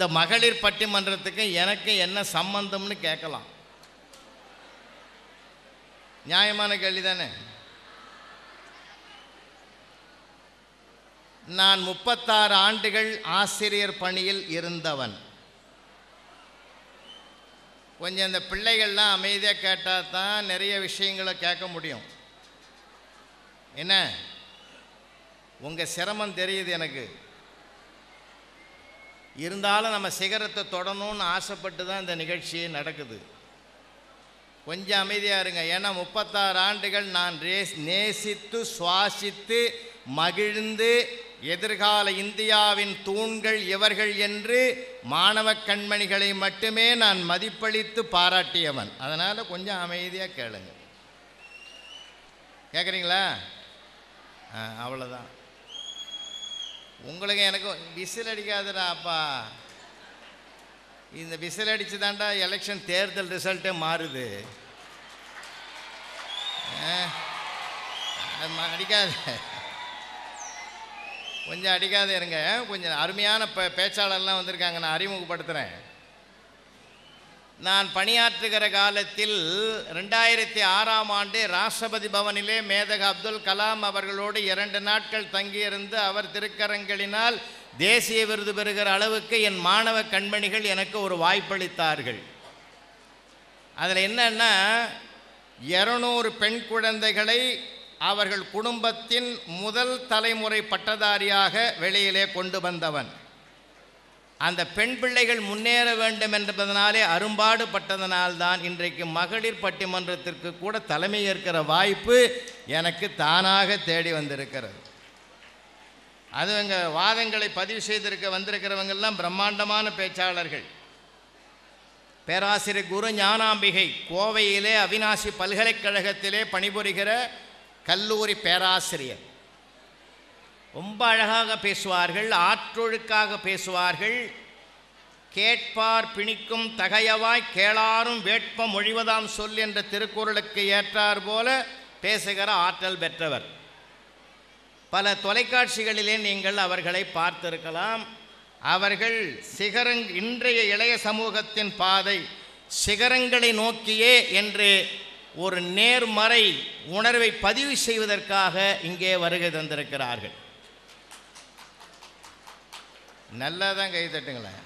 மகளிர் பட்டிமன்றத்துக்கு எனக்கு என்ன சம்பந்தம்னு கேட்கலாம் நியாயமான கேள்வி தானே நான் முப்பத்தாறு ஆண்டுகள் ஆசிரியர் பணியில் இருந்தவன் கொஞ்சம் இந்த பிள்ளைகள்லாம் அமைதியாக கேட்டால் தான் நிறைய விஷயங்களை கேட்க முடியும் என்ன உங்கள் சிரமம் தெரியுது எனக்கு இருந்தாலும் நம்ம சிகரத்தை தொடணும்னு ஆசைப்பட்டு தான் இந்த நிகழ்ச்சி நடக்குது கொஞ்சம் அமைதியாக இருங்க ஏன்னா முப்பத்தாறு ஆண்டுகள் நான் ரேஸ் நேசித்து சுவாசித்து மகிழ்ந்து எதிர்கால இந்தியாவின் தூண்கள் இவர்கள் என்று மாணவ கண்மணிகளை மட்டுமே நான் மதிப்பளித்து பாராட்டியவன் அதனால் கொஞ்சம் அமைதியாக கேளுங்க கேட்குறீங்களா ஆ அவ்வளோதான் உங்களுக்கு எனக்கு விசில் அடிக்காதுடா அப்பா இந்த விசில் அடிச்சு தாண்டா எலெக்ஷன் தேர்தல் ரிசல்ட்டே மாறுது ஆ, அது ம- அடிக்காது கொஞ்சம் அடிக்காத இருங்க கொஞ்சம் அருமையான பே பேச்சாளர்லாம் வந்திருக்காங்க நான் அறிமுகப்படுத்துகிறேன் நான் பணியாற்றுகிற காலத்தில் ரெண்டாயிரத்தி ஆறாம் ஆண்டு ராஷ்டிரபதி பவனிலே மேதக அப்துல் கலாம் அவர்களோடு இரண்டு நாட்கள் தங்கியிருந்து அவர் திருக்கரங்களினால் தேசிய விருது பெறுகிற அளவுக்கு என் மாணவ கண்மணிகள் எனக்கு ஒரு வாய்ப்பளித்தார்கள் அதில் என்னன்னா இரநூறு பெண் குழந்தைகளை அவர்கள் குடும்பத்தின் முதல் தலைமுறை பட்டதாரியாக வெளியிலே கொண்டு வந்தவன் அந்த பெண் பிள்ளைகள் முன்னேற வேண்டும் என்பதனாலே அரும்பாடுபட்டதனால்தான் இன்றைக்கு மகளிர் பட்டிமன்றத்திற்கு கூட தலைமை ஏற்கிற வாய்ப்பு எனக்கு தானாக தேடி வந்திருக்கிறது அது அங்கே வாதங்களை பதிவு செய்திருக்க வந்திருக்கிறவங்கெல்லாம் பிரம்மாண்டமான பேச்சாளர்கள் பேராசிரியர் குரு ஞானாம்பிகை கோவையிலே அவினாசி பல்கலைக்கழகத்திலே பணிபுரிகிற கல்லூரி பேராசிரியர் ரொம்ப அழகாக பேசுவார்கள் ஆற்றொழுக்காக பேசுவார்கள் கேட்பார் பிணிக்கும் தகையவாய் கேளாரும் வேட்பம் மொழிவதாம் சொல் என்ற திருக்குறளுக்கு ஏற்றார் போல பேசுகிற ஆற்றல் பெற்றவர் பல தொலைக்காட்சிகளிலே நீங்கள் அவர்களை பார்த்திருக்கலாம் அவர்கள் சிகரங் இன்றைய இளைய சமூகத்தின் பாதை சிகரங்களை நோக்கியே என்று ஒரு நேர்மறை உணர்வை பதிவு செய்வதற்காக இங்கே வருகை தந்திருக்கிறார்கள் நல்லா தான் கை தட்டுங்களேன்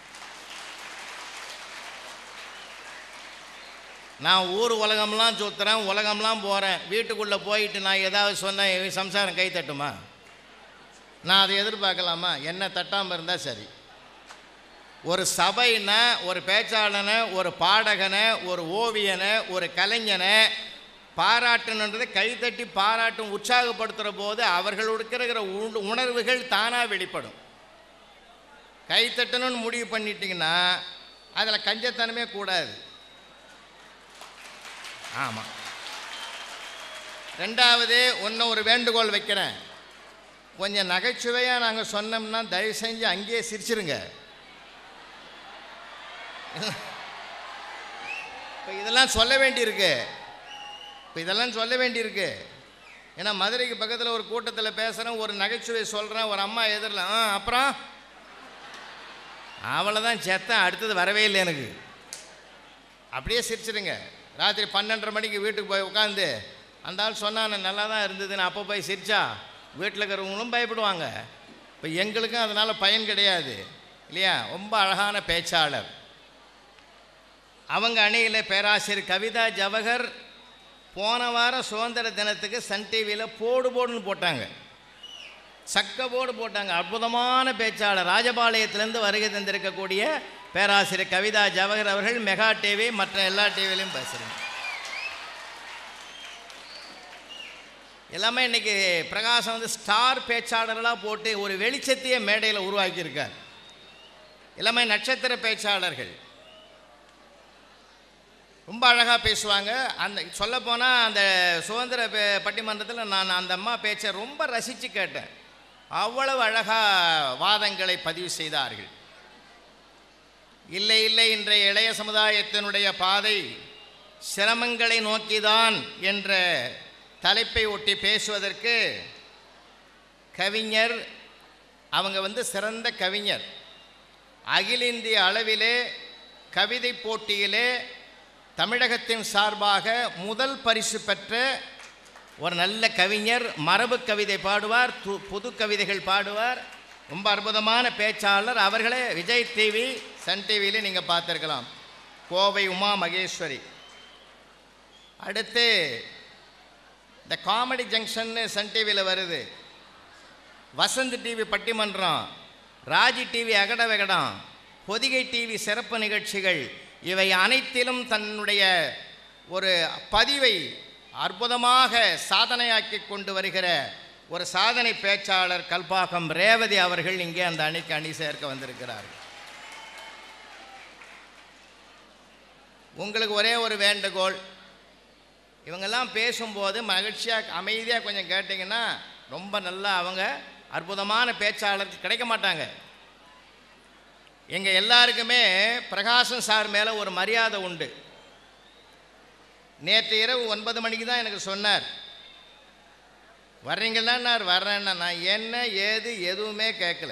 நான் ஊர் உலகம்லாம் சுற்றுறேன் உலகம்லாம் போகிறேன் வீட்டுக்குள்ளே போயிட்டு நான் ஏதாவது சொன்னேன் இவன் சம்சாரம் கை தட்டுமா நான் அதை எதிர்பார்க்கலாமா என்ன தட்டாமல் இருந்தால் சரி ஒரு சபைனை ஒரு பேச்சாளனை ஒரு பாடகனை ஒரு ஓவியனை ஒரு கலைஞனை பாராட்டணுன்றதை கைத்தட்டி பாராட்டும் உற்சாகப்படுத்துகிற போது அவர்களுக்கு இருக்கிற உண- உணர்வுகள் தானாக வெளிப்படும் கைத்தட்டணும்னு முடிவு பண்ணிட்டீங்கன்னா அதில் கஞ்சத்தனமே கூடாது ஆமாம் ரெண்டாவது ஒன்று ஒரு வேண்டுகோள் வைக்கிறேன் கொஞ்சம் நகைச்சுவையாக நாங்கள் சொன்னோம்னா தயவு செஞ்சு அங்கேயே சிரிச்சிருங்க இப்போ இதெல்லாம் சொல்ல வேண்டியிருக்கு இப்போ இதெல்லாம் சொல்ல வேண்டியிருக்கு ஏன்னா மதுரைக்கு பக்கத்தில் ஒரு கூட்டத்தில் பேசுகிறேன் ஒரு நகைச்சுவை சொல்கிறேன் ஒரு அம்மா எதிரில் ஆ அப்புறம் அவ்வளோதான் செத்தேன் அடுத்தது வரவே இல்லை எனக்கு அப்படியே சிரிச்சிடுங்க ராத்திரி பன்னெண்டரை மணிக்கு வீட்டுக்கு போய் உட்காந்து அந்த ஆள் சொன்னான் நல்லா தான் இருந்ததுன்னு அப்போ போய் சிரிச்சா வீட்டில் இருக்கிறவங்களும் பயப்படுவாங்க இப்போ எங்களுக்கும் அதனால் பயன் கிடையாது இல்லையா ரொம்ப அழகான பேச்சாளர் அவங்க அணியில் பேராசிரியர் கவிதா ஜவஹர் போன வாரம் சுதந்திர தினத்துக்கு சன் டிவியில் போடு போடுன்னு போட்டாங்க சக்க போடு போட்டாங்க அற்புதமான பேச்சாளர் ராஜபாளையத்திலேருந்து வருகை தந்திருக்கக்கூடிய பேராசிரியர் கவிதா ஜவஹர் அவர்கள் மெகா டிவி மற்ற எல்லா டிவிலையும் பேசுகிறாங்க எல்லாமே இன்னைக்கு பிரகாசம் வந்து ஸ்டார் பேச்சாளர்களாக போட்டு ஒரு வெளிச்சத்தையே மேடையில் உருவாக்கியிருக்கார் எல்லாமே நட்சத்திர பேச்சாளர்கள் ரொம்ப அழகாக பேசுவாங்க அந்த சொல்லப்போனால் அந்த சுதந்திர பே- பட்டிமன்றத்தில் நான் அந்த அம்மா பேச்சை ரொம்ப ரசித்து கேட்டேன் அவ்வளவு அழகாக வாதங்களை பதிவு செய்தார்கள் இல்லை இல்லை இன்றைய இளைய சமுதாயத்தினுடைய பாதை சிரமங்களை நோக்கிதான் என்ற தலைப்பை ஒட்டி பேசுவதற்கு கவிஞர் அவங்க வந்து சிறந்த கவிஞர் அகில இந்திய அளவிலே கவிதை போட்டியிலே தமிழகத்தின் சார்பாக முதல் பரிசு பெற்ற ஒரு நல்ல கவிஞர் மரபு கவிதை பாடுவார் து- புது கவிதைகள் பாடுவார் ரொம்ப அற்புதமான பேச்சாளர் அவர்களே விஜய் டிவி சன் டிவியில் நீங்கள் பார்த்துருக்கலாம் கோவை உமா மகேஸ்வரி அடுத்து இந்த காமெடி ஜங்ஷன்னு சன் டிவியில் வருது வசந்த் டிவி பட்டிமன்றம் ராஜி டிவி அகட வெகடம் பொதிகை டிவி சிறப்பு நிகழ்ச்சிகள் இவை அனைத்திலும் தன்னுடைய ஒரு பதிவை அற்புதமாக சாதனையாக்கி கொண்டு வருகிற ஒரு சாதனை பேச்சாளர் கல்பாக்கம் ரேவதி அவர்கள் இங்கே அந்த அணிக்கு அணி சேர்க்க வந்திருக்கிறார் உங்களுக்கு ஒரே ஒரு வேண்டுகோள் இவங்கெல்லாம் பேசும்போது மகிழ்ச்சியாக அமைதியாக கொஞ்சம் கேட்டிங்கன்னா ரொம்ப நல்லா அவங்க அற்புதமான பேச்சாளருக்கு கிடைக்க மாட்டாங்க எங்கள் எல்லாருக்குமே பிரகாசம் சார் மேலே ஒரு மரியாதை உண்டு நேற்று இரவு ஒன்பது மணிக்கு தான் எனக்கு சொன்னார் வர்றீங்களா நான் வர்றேன்னா நான் என்ன ஏது எதுவுமே கேட்கல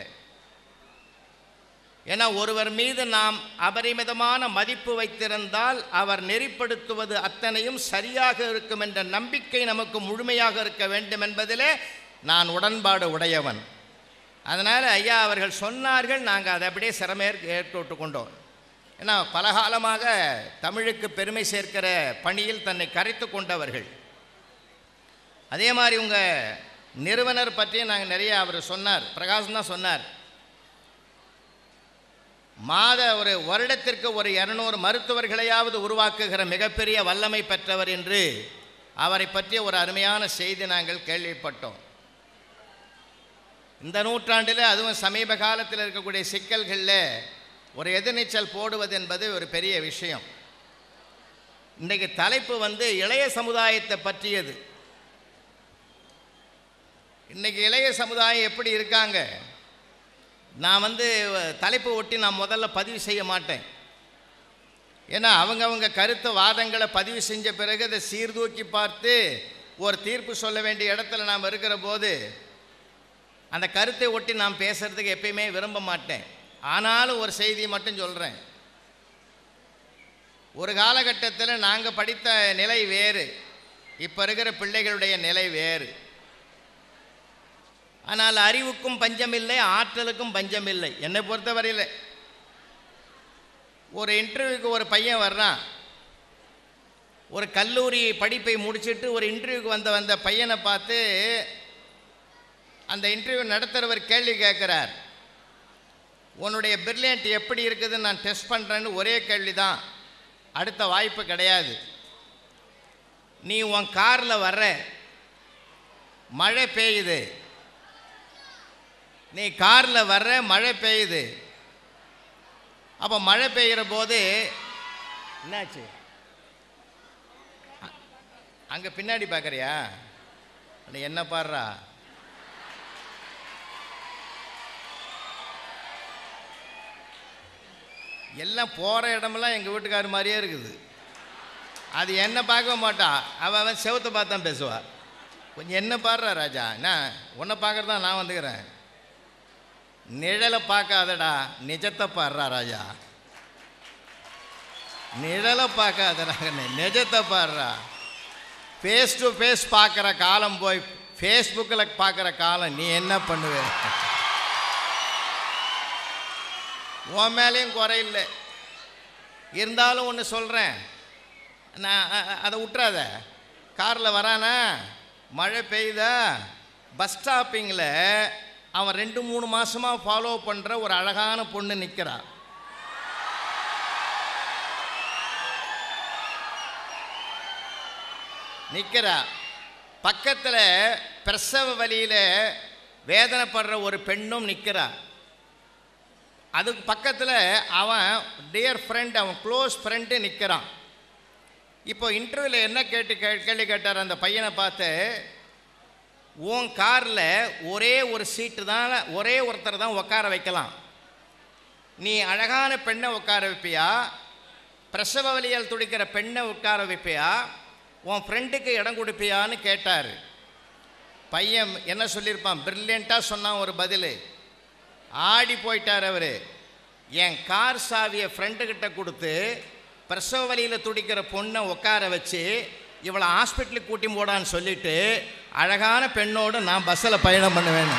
ஏன்னா ஒருவர் மீது நாம் அபரிமிதமான மதிப்பு வைத்திருந்தால் அவர் நெறிப்படுத்துவது அத்தனையும் சரியாக இருக்கும் என்ற நம்பிக்கை நமக்கு முழுமையாக இருக்க வேண்டும் என்பதிலே நான் உடன்பாடு உடையவன் அதனால் ஐயா அவர்கள் சொன்னார்கள் நாங்கள் அதை அப்படியே சிறமேற் ஏற்றுவிட்டு கொண்டோம் ஏன்னா பலகாலமாக தமிழுக்கு பெருமை சேர்க்கிற பணியில் தன்னை கரைத்து கொண்டவர்கள் அதே மாதிரி உங்கள் நிறுவனர் பற்றியும் நாங்கள் நிறைய அவர் சொன்னார் பிரகாஷ் தான் சொன்னார் மாத ஒரு வருடத்திற்கு ஒரு இரநூறு மருத்துவர்களையாவது உருவாக்குகிற மிகப்பெரிய வல்லமை பெற்றவர் என்று அவரை பற்றிய ஒரு அருமையான செய்தி நாங்கள் கேள்விப்பட்டோம் இந்த நூற்றாண்டில் அதுவும் சமீப காலத்தில் இருக்கக்கூடிய சிக்கல்களில் ஒரு எதிர்நீச்சல் போடுவது என்பது ஒரு பெரிய விஷயம் இன்றைக்கு தலைப்பு வந்து இளைய சமுதாயத்தை பற்றியது இன்னைக்கு இளைய சமுதாயம் எப்படி இருக்காங்க நான் வந்து தலைப்பு ஒட்டி நான் முதல்ல பதிவு செய்ய மாட்டேன் ஏன்னா அவங்கவங்க கருத்து வாதங்களை பதிவு செஞ்ச பிறகு அதை சீர்தூக்கி பார்த்து ஒரு தீர்ப்பு சொல்ல வேண்டிய இடத்துல நாம் இருக்கிற போது அந்த கருத்தை ஒட்டி நான் பேசுறதுக்கு எப்பயுமே விரும்ப மாட்டேன் ஆனாலும் ஒரு செய்தி மட்டும் சொல்கிறேன் ஒரு காலகட்டத்தில் நாங்கள் படித்த நிலை வேறு இப்போ இருக்கிற பிள்ளைகளுடைய நிலை வேறு ஆனால் அறிவுக்கும் பஞ்சமில்லை ஆற்றலுக்கும் பஞ்சமில்லை என்னை பொறுத்தவரையில் ஒரு இன்டர்வியூக்கு ஒரு பையன் வர்றான் ஒரு கல்லூரி படிப்பை முடிச்சிட்டு ஒரு இன்டர்வியூக்கு வந்த வந்த பையனை பார்த்து அந்த இன்டர்வியூ நடத்துகிறவர் கேள்வி கேட்குறார் உன்னுடைய பிரில்லியன்ட் எப்படி இருக்குதுன்னு நான் டெஸ்ட் பண்ணுறேன்னு ஒரே கேள்வி தான் அடுத்த வாய்ப்பு கிடையாது நீ உன் காரில் வர்ற மழை பெய்யுது நீ காரில் வர்ற மழை பெய்யுது அப்போ மழை பெய்கிற போது என்னாச்சு அங்கே பின்னாடி பார்க்குறியா அட என்ன பாடுறா எல்லாம் போகிற இடமெல்லாம் எங்கள் வீட்டுக்காரர் மாதிரியே இருக்குது அது என்ன பார்க்க மாட்டா அவன் அவன் செவத்தை பார்த்து தான் பேசுவா கொஞ்சம் என்ன பாடுறா ராஜா என்ன உன்னை பார்க்குறதா நான் வந்துக்கிறேன் நிழலை பார்க்காதடா நிஜத்தை பாடுறா ராஜா நிழலை பார்க்காதடா நிஜத்தை பாடுறா ஃபேஸ் டு ஃபேஸ் பார்க்குற காலம் போய் ஃபேஸ்புக்கில் பார்க்குற காலம் நீ என்ன பண்ணுவ உன் மேலேயும் குறையில்லை இருந்தாலும் ஒன்று சொல்கிறேன் நான் அ- அ- அதை விட்டுறாத காரில் வரானா மழை பெய்யுதா பஸ் ஸ்டாப்பிங்கில் அவன் ரெண்டு மூணு மாதமாக ஃபாலோ பண்ணுற ஒரு அழகான பொண்ணு நிற்கிறா நிற்கிறா பக்கத்தில் பிரசவ வலியில் வேதனைப்படுற ஒரு பெண்ணும் நிற்கிறா அதுக்கு பக்கத்தில் அவன் டியர் ஃப்ரெண்ட் அவன் க்ளோஸ் ஃப்ரெண்டு நிற்கிறான் இப்போ இன்டர்வியூவில் என்ன கேட்டு கே கேள்வி கேட்டார் அந்த பையனை பார்த்து உன் காரில் ஒரே ஒரு சீட்டு தான் ஒரே ஒருத்தர் தான் உட்கார வைக்கலாம் நீ அழகான பெண்ணை உட்கார வைப்பியா பிரசவ வலியால் துடிக்கிற பெண்ணை உட்கார வைப்பியா உன் ஃப்ரெண்டுக்கு இடம் கொடுப்பியான்னு கேட்டார் பையன் என்ன சொல்லியிருப்பான் பிரில்லியண்ட்டாக சொன்னான் ஒரு பதில் ஆடி போயிட்டார் அவர் என் கார் சாவியை ஃப்ரெண்டுக்கிட்ட கொடுத்து பிரசவ வலியில் துடிக்கிற பொண்ணை உட்கார வச்சு இவளை ஹாஸ்பிட்டலுக்கு கூட்டி போடான்னு சொல்லிட்டு அழகான பெண்ணோடு நான் பஸ்ஸில் பயணம் பண்ணுவேன்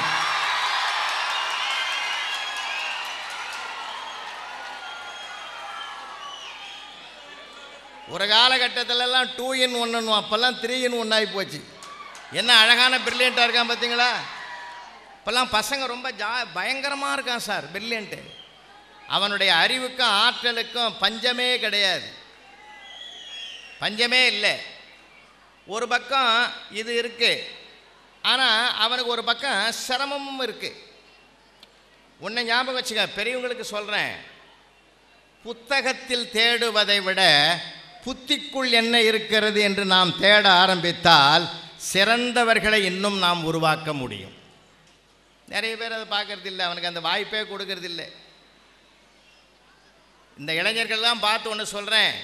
ஒரு காலகட்டத்திலலாம் டூ இன் ஒன்னு அப்போல்லாம் த்ரீ இன் ஒன் ஆகி போச்சு என்ன அழகான பிரில்லியண்ட்டாக இருக்கான் பார்த்தீங்களா இப்போல்லாம் பசங்க ரொம்ப ஜா பயங்கரமாக இருக்கான் சார் பிரில்லியண்ட்டு அவனுடைய அறிவுக்கும் ஆற்றலுக்கும் பஞ்சமே கிடையாது பஞ்சமே இல்லை ஒரு பக்கம் இது இருக்குது ஆனால் அவனுக்கு ஒரு பக்கம் சிரமமும் இருக்குது உன்னை ஞாபகம் வச்சுக்க பெரியவங்களுக்கு சொல்கிறேன் புத்தகத்தில் தேடுவதை விட புத்திக்குள் என்ன இருக்கிறது என்று நாம் தேட ஆரம்பித்தால் சிறந்தவர்களை இன்னும் நாம் உருவாக்க முடியும் நிறைய பேர் அதை பார்க்கறது இல்லை அவனுக்கு அந்த வாய்ப்பே கொடுக்கறது இல்லை இந்த இளைஞர்கள்லாம் பார்த்து ஒன்று சொல்கிறேன்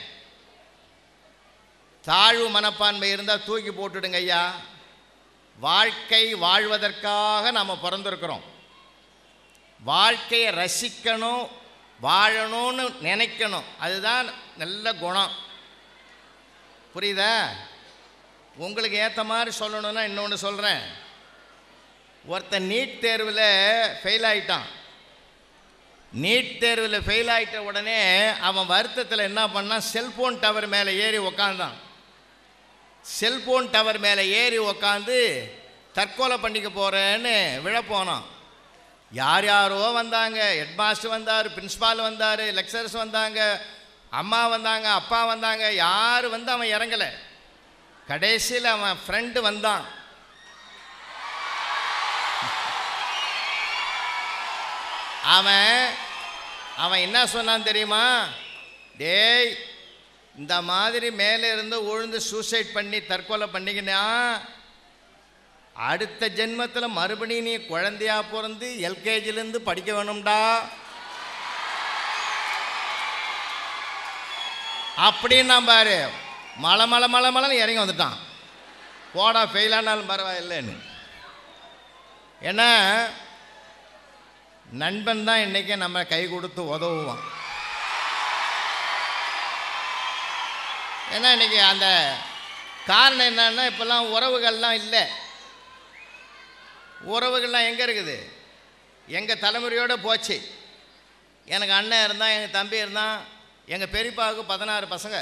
தாழ்வு மனப்பான்மை இருந்தால் தூக்கி போட்டுடுங்க ஐயா வாழ்க்கை வாழ்வதற்காக நாம் பிறந்திருக்கிறோம் வாழ்க்கையை ரசிக்கணும் வாழணும்னு நினைக்கணும் அதுதான் நல்ல குணம் புரியுதா உங்களுக்கு ஏற்ற மாதிரி சொல்லணும்னா இன்னொன்று சொல்கிறேன் ஒருத்தன் நீட் தேர்வில் ஃபெயில் ஆயிட்டான் நீட் தேர்வில் ஃபெயில் ஆயிட்ட உடனே அவன் வருத்தத்தில் என்ன பண்ணான் செல்ஃபோன் டவர் மேலே ஏறி உக்காந்தான் செல்ஃபோன் டவர் மேலே ஏறி உக்காந்து தற்கொலை பண்ணிக்க போகிறேன்னு விழப்போனான் யார் யாரோ வந்தாங்க ஹெட்மாஸ்டர் வந்தார் பிரின்ஸ்பால் வந்தார் லெக்சரர்ஸ் வந்தாங்க அம்மா வந்தாங்க அப்பா வந்தாங்க யார் வந்து அவன் இறங்கலை கடைசியில் அவன் ஃப்ரெண்டு வந்தான் அவன் அவன் என்ன சொன்னான் தெரியுமா டேய் இந்த மாதிரி மேலே இருந்து உழுந்து சூசைட் பண்ணி தற்கொலை பண்ணிக்கினா அடுத்த ஜென்மத்தில் மறுபடியும் நீ குழந்தையா பிறந்து எல்கேஜிலேருந்து படிக்க வேணும்டா அப்படின்னு நான் பாரு மலை மலை மலை மலைன்னு இறங்கி வந்துட்டான் போடா ஃபெயிலானாலும் பரவாயில்லைன்னு ஏன்னா நண்பன் தான் இன்றைக்கி நம்ம கை கொடுத்து உதவுவான் ஏன்னா இன்றைக்கி அந்த காரணம் என்னன்னா இப்போல்லாம் உறவுகள்லாம் இல்லை உறவுகள்லாம் எங்கே இருக்குது எங்கள் தலைமுறையோடு போச்சு எனக்கு அண்ணன் இருந்தான் எங்கள் தம்பி இருந்தான் எங்கள் பெரியப்பாவுக்கு பதினாறு பசங்க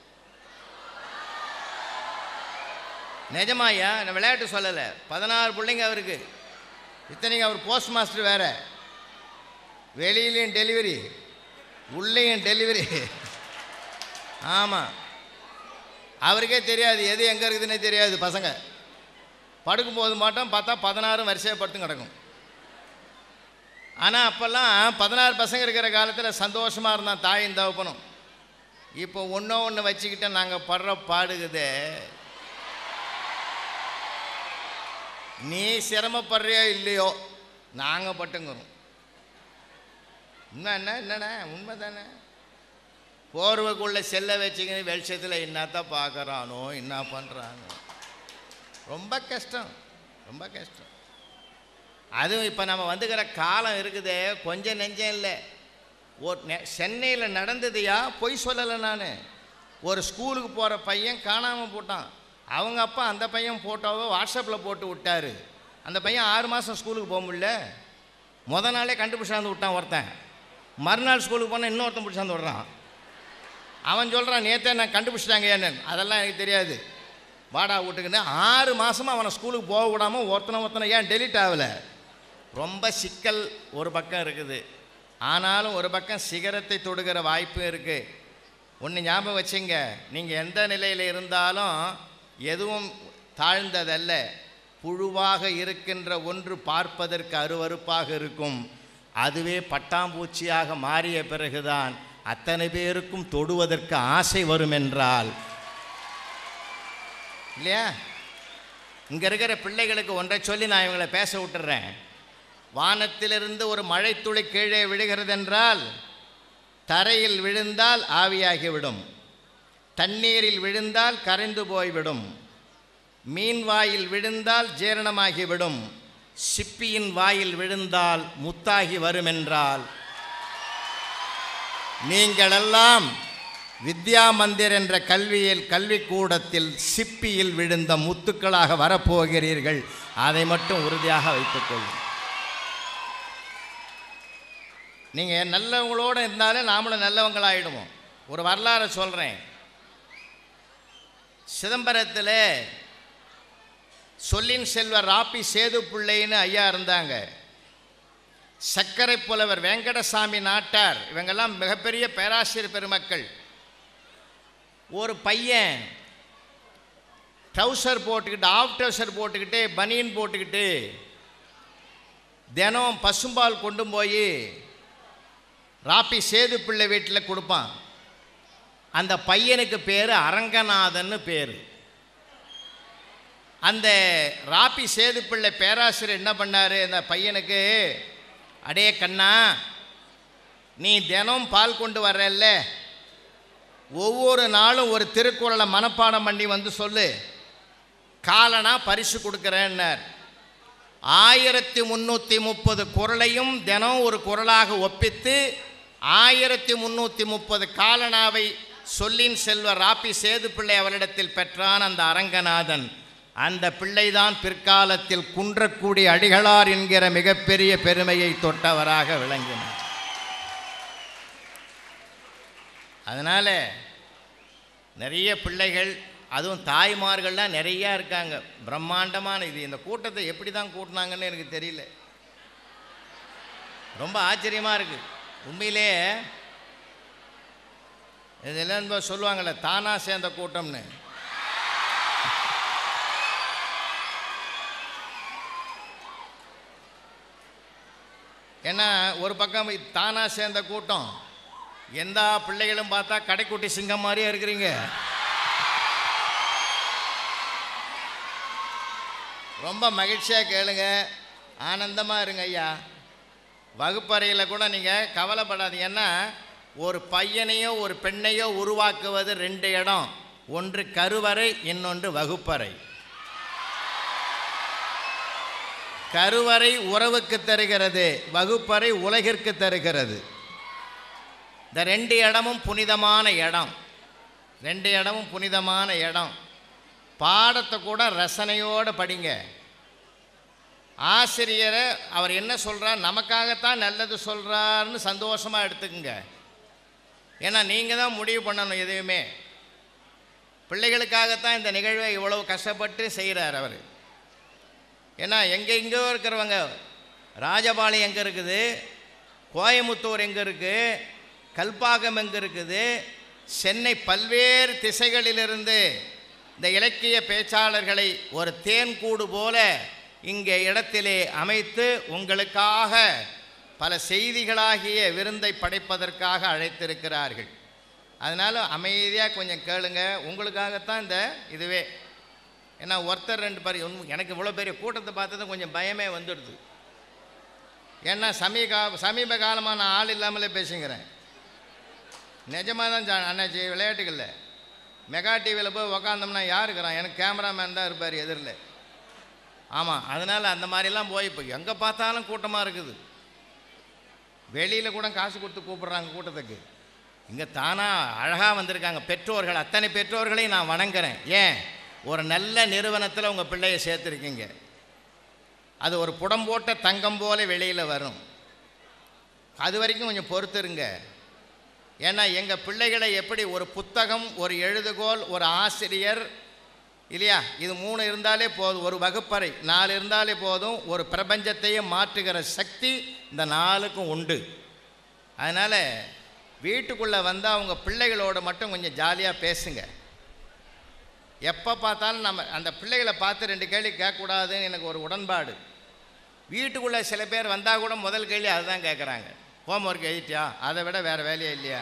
நிஜமாய்யா நான் விளையாட்டு சொல்லலை பதினாறு பிள்ளைங்க அவருக்கு இத்தனைக்கு அவர் போஸ்ட் மாஸ்டர் வேறு வெளியிலையும் டெலிவரி உள்ளேயும் டெலிவரி ஆமாம் அவருக்கே தெரியாது எது எங்கே இருக்குதுன்னே தெரியாது பசங்க படுக்கும் போது மட்டும் பார்த்தா பதினாறு வரிசையாக படுத்து கிடக்கும் ஆனால் அப்போல்லாம் பதினாறு பசங்க இருக்கிற காலத்தில் சந்தோஷமாக இருந்தான் தாயும் தகப்பனும் இப்போ ஒன்றோ ஒன்று வச்சுக்கிட்டு நாங்கள் படுற பாடுகுதே நீ சிரமப்படுறியோ இல்லையோ நாங்கள் பட்டுங்கிறோம் என்ன என்ன என்னண்ணே உண்மை தானே போர்வைக்குள்ளே செல்ல வச்சுக்கின்னு வெளிச்சத்தில் என்னத்தான் பார்க்குறானோ என்ன பண்ணுறானோ ரொம்ப கஷ்டம் ரொம்ப கஷ்டம் அதுவும் இப்போ நம்ம வந்துக்கிற காலம் இருக்குதே கொஞ்சம் நெஞ்சம் இல்லை ஒரு சென்னையில் நடந்ததையா பொய் சொல்லலை நான் ஒரு ஸ்கூலுக்கு போகிற பையன் காணாமல் போட்டான் அவங்க அப்பா அந்த பையன் ஃபோட்டோவை வாட்ஸ்அப்பில் போட்டு விட்டாரு அந்த பையன் ஆறு மாதம் ஸ்கூலுக்கு போக முடியல முத நாளே கண்டுபிடிச்சாந்து விட்டான் ஒருத்தன் மறுநாள் ஸ்கூலுக்கு போனால் இன்னொருத்தன் பிடிச்சாந்து விட்றான் அவன் சொல்கிறான் நேற்றே நான் கண்டுபிடிச்சிட்டாங்க என்னன்னு அதெல்லாம் எனக்கு தெரியாது வாடா வீட்டுக்குன்னு ஆறு மாதமாக அவனை ஸ்கூலுக்கு போக விடாமல் ஒருத்தனை ஒருத்தனை ஏன் டெலிட் ஆகலை ரொம்ப சிக்கல் ஒரு பக்கம் இருக்குது ஆனாலும் ஒரு பக்கம் சிகரத்தை தொடுகிற வாய்ப்பும் இருக்குது ஒன்று ஞாபகம் வச்சுங்க நீங்கள் எந்த நிலையில் இருந்தாலும் எதுவும் தாழ்ந்ததல்ல புழுவாக இருக்கின்ற ஒன்று பார்ப்பதற்கு அருவருப்பாக இருக்கும் அதுவே பட்டாம்பூச்சியாக மாறிய பிறகுதான் அத்தனை பேருக்கும் தொடுவதற்கு ஆசை வரும் என்றால் இல்லையா இங்கே இருக்கிற பிள்ளைகளுக்கு ஒன்றை சொல்லி நான் இவங்களை பேச விட்டுறேன் வானத்திலிருந்து ஒரு மழைத்துளி கீழே விழுகிறது என்றால் தரையில் விழுந்தால் ஆவியாகிவிடும் தண்ணீரில் விழுந்தால் கரைந்து போய்விடும் மீன் வாயில் விழுந்தால் ஜீரணமாகிவிடும் சிப்பியின் வாயில் விழுந்தால் முத்தாகி வரும் என்றால் நீங்களெல்லாம் வித்யா மந்திர் என்ற கல்வியில் கல்விக்கூடத்தில் சிப்பியில் விழுந்த முத்துக்களாக வரப்போகிறீர்கள் அதை மட்டும் உறுதியாக வைத்துக்கொள்ளும் நீங்கள் நல்லவங்களோடு இருந்தாலே நாமளும் நல்லவங்களாயிடுவோம் ஒரு வரலாறு சொல்கிறேன் சிதம்பரத்தில் சொல்லின் செல்வர் ராப்பி சேது பிள்ளைன்னு ஐயா இருந்தாங்க சர்க்கரை புலவர் வெங்கடசாமி நாட்டார் இவங்கெல்லாம் மிகப்பெரிய பேராசிரியர் பெருமக்கள் ஒரு பையன் ட்ரௌசர் போட்டுக்கிட்டு ஆஃப் ட்ரௌசர் போட்டுக்கிட்டு பனியன் போட்டுக்கிட்டு தினம் பசும்பால் கொண்டு போய் ராப்பி சேது பிள்ளை வீட்டில் கொடுப்பான் அந்த பையனுக்கு பேர் அரங்கநாதன்னு பேர் அந்த ராப்பி சேது பிள்ளை பேராசிரியர் என்ன பண்ணார் அந்த பையனுக்கு அடே கண்ணா நீ தினம் பால் கொண்டு வர்றல்ல ஒவ்வொரு நாளும் ஒரு திருக்குறளை மனப்பாடம் பண்ணி வந்து சொல்லு காலனா பரிசு கொடுக்குறேன்னார் ஆயிரத்தி முந்நூற்றி முப்பது குரலையும் தினம் ஒரு குரலாக ஒப்பித்து ஆயிரத்தி முந்நூற்றி முப்பது காலனாவை சொல்லின் செல்வ ராப்பி சேது பிள்ளை அவரிடத்தில் பெற்றான் அந்த அரங்கநாதன் அந்த பிள்ளைதான் பிற்காலத்தில் குன்றக்குடி அடிகளார் என்கிற மிகப்பெரிய பெருமையை தொட்டவராக விளங்கினார் அதனால் நிறைய பிள்ளைகள் அதுவும் தாய்மார்கள்லாம் நிறையா இருக்காங்க பிரம்மாண்டமான இது இந்த கூட்டத்தை எப்படி தான் கூட்டினாங்கன்னு எனக்கு தெரியல ரொம்ப ஆச்சரியமாக இருக்குது உண்மையிலே இதெல்லாம் இந்த சொல்லுவாங்கள்ல தானா சேர்ந்த கூட்டம்னு ஏன்னா ஒரு பக்கம் தானா சேர்ந்த கூட்டம் எந்த பிள்ளைகளும் பார்த்தா கடைக்குட்டி சிங்கம் மாதிரியே இருக்கிறீங்க ரொம்ப மகிழ்ச்சியாக கேளுங்க ஆனந்தமாக இருங்க ஐயா வகுப்பறையில் கூட நீங்கள் கவலைப்படாதீங்க ஏன்னா ஒரு பையனையோ ஒரு பெண்ணையோ உருவாக்குவது ரெண்டு இடம் ஒன்று கருவறை இன்னொன்று வகுப்பறை கருவறை உறவுக்கு தருகிறது வகுப்பறை உலகிற்கு தருகிறது இந்த ரெண்டு இடமும் புனிதமான இடம் ரெண்டு இடமும் புனிதமான இடம் பாடத்தை கூட ரசனையோடு படிங்க ஆசிரியரை அவர் என்ன சொல்கிறார் நமக்காகத்தான் நல்லது சொல்கிறாருன்னு சந்தோஷமாக எடுத்துக்குங்க ஏன்னா நீங்கள் தான் முடிவு பண்ணணும் எதுவுமே பிள்ளைகளுக்காகத்தான் இந்த நிகழ்வை இவ்வளவு கஷ்டப்பட்டு செய்கிறார் அவர் ஏன்னா எங்கே எங்கேயோ இருக்கிறவங்க ராஜபாளையம் எங்கே இருக்குது கோயமுத்தூர் எங்கே இருக்குது கல்பாக்கம் எங்கே இருக்குது சென்னை பல்வேறு திசைகளிலிருந்து இந்த இலக்கிய பேச்சாளர்களை ஒரு தேன்கூடு போல இங்கே இடத்திலே அமைத்து உங்களுக்காக பல செய்திகளாகிய விருந்தை படைப்பதற்காக அழைத்திருக்கிறார்கள் அதனால் அமைதியாக கொஞ்சம் கேளுங்க உங்களுக்காகத்தான் இந்த இதுவே ஏன்னா ஒருத்தர் ரெண்டு பேர் உண்மை- எனக்கு இவ்வளோ பெரிய கூட்டத்தை பார்த்ததும் கொஞ்சம் பயமே வந்துடுது ஏன்னா சமீப கா சமீப காலமாக நான் ஆள் இல்லாமலே பேசுங்கிறேன் நிஜமாக தான் ஜா- அண்ணாச்சி விளையாட்டுகளில் மெகா டிவியில் போய் உக்காந்தோம்னா யார் இருக்கிறான் எனக்கு கேமராமேன் தான் இருப்பார் எதிரில் ஆமாம் அதனால் அந்த மாதிரிலாம் போய் இப்போ எங்கே பார்த்தாலும் கூட்டமாக இருக்குது வெளியில் கூட காசு கொடுத்து கூப்பிட்றாங்க கூட்டத்துக்கு இங்கே தானாக அழகாக வந்திருக்காங்க பெற்றோர்கள் அத்தனை பெற்றோர்களையும் நான் வணங்குறேன் ஏன் ஒரு நல்ல நிறுவனத்தில் உங்கள் பிள்ளையை சேர்த்துருக்கீங்க அது ஒரு புடம் போட்ட தங்கம் போல வெளியில் வரும் அது வரைக்கும் கொஞ்சம் பொறுத்துருங்க ஏன்னா எங்கள் பிள்ளைகளை எப்படி ஒரு புத்தகம் ஒரு எழுதுகோல் ஒரு ஆசிரியர் இல்லையா இது மூணு இருந்தாலே போதும் ஒரு வகுப்பறை நாலு இருந்தாலே போதும் ஒரு பிரபஞ்சத்தையே மாற்றுகிற சக்தி இந்த நாலுக்கும் உண்டு அதனால் வீட்டுக்குள்ளே வந்தால் அவங்க பிள்ளைகளோட மட்டும் கொஞ்சம் ஜாலியாக பேசுங்க எப்போ பார்த்தாலும் நம்ம அந்த பிள்ளைகளை பார்த்து ரெண்டு கேள்வி கேட்கக்கூடாதுன்னு எனக்கு ஒரு உடன்பாடு வீட்டுக்குள்ளே சில பேர் வந்தால் கூட முதல் கேள்வி அதுதான் கேட்குறாங்க ஹோம் ஒர்க் எழுதிட்டியா அதை விட வேறு வேலையே இல்லையா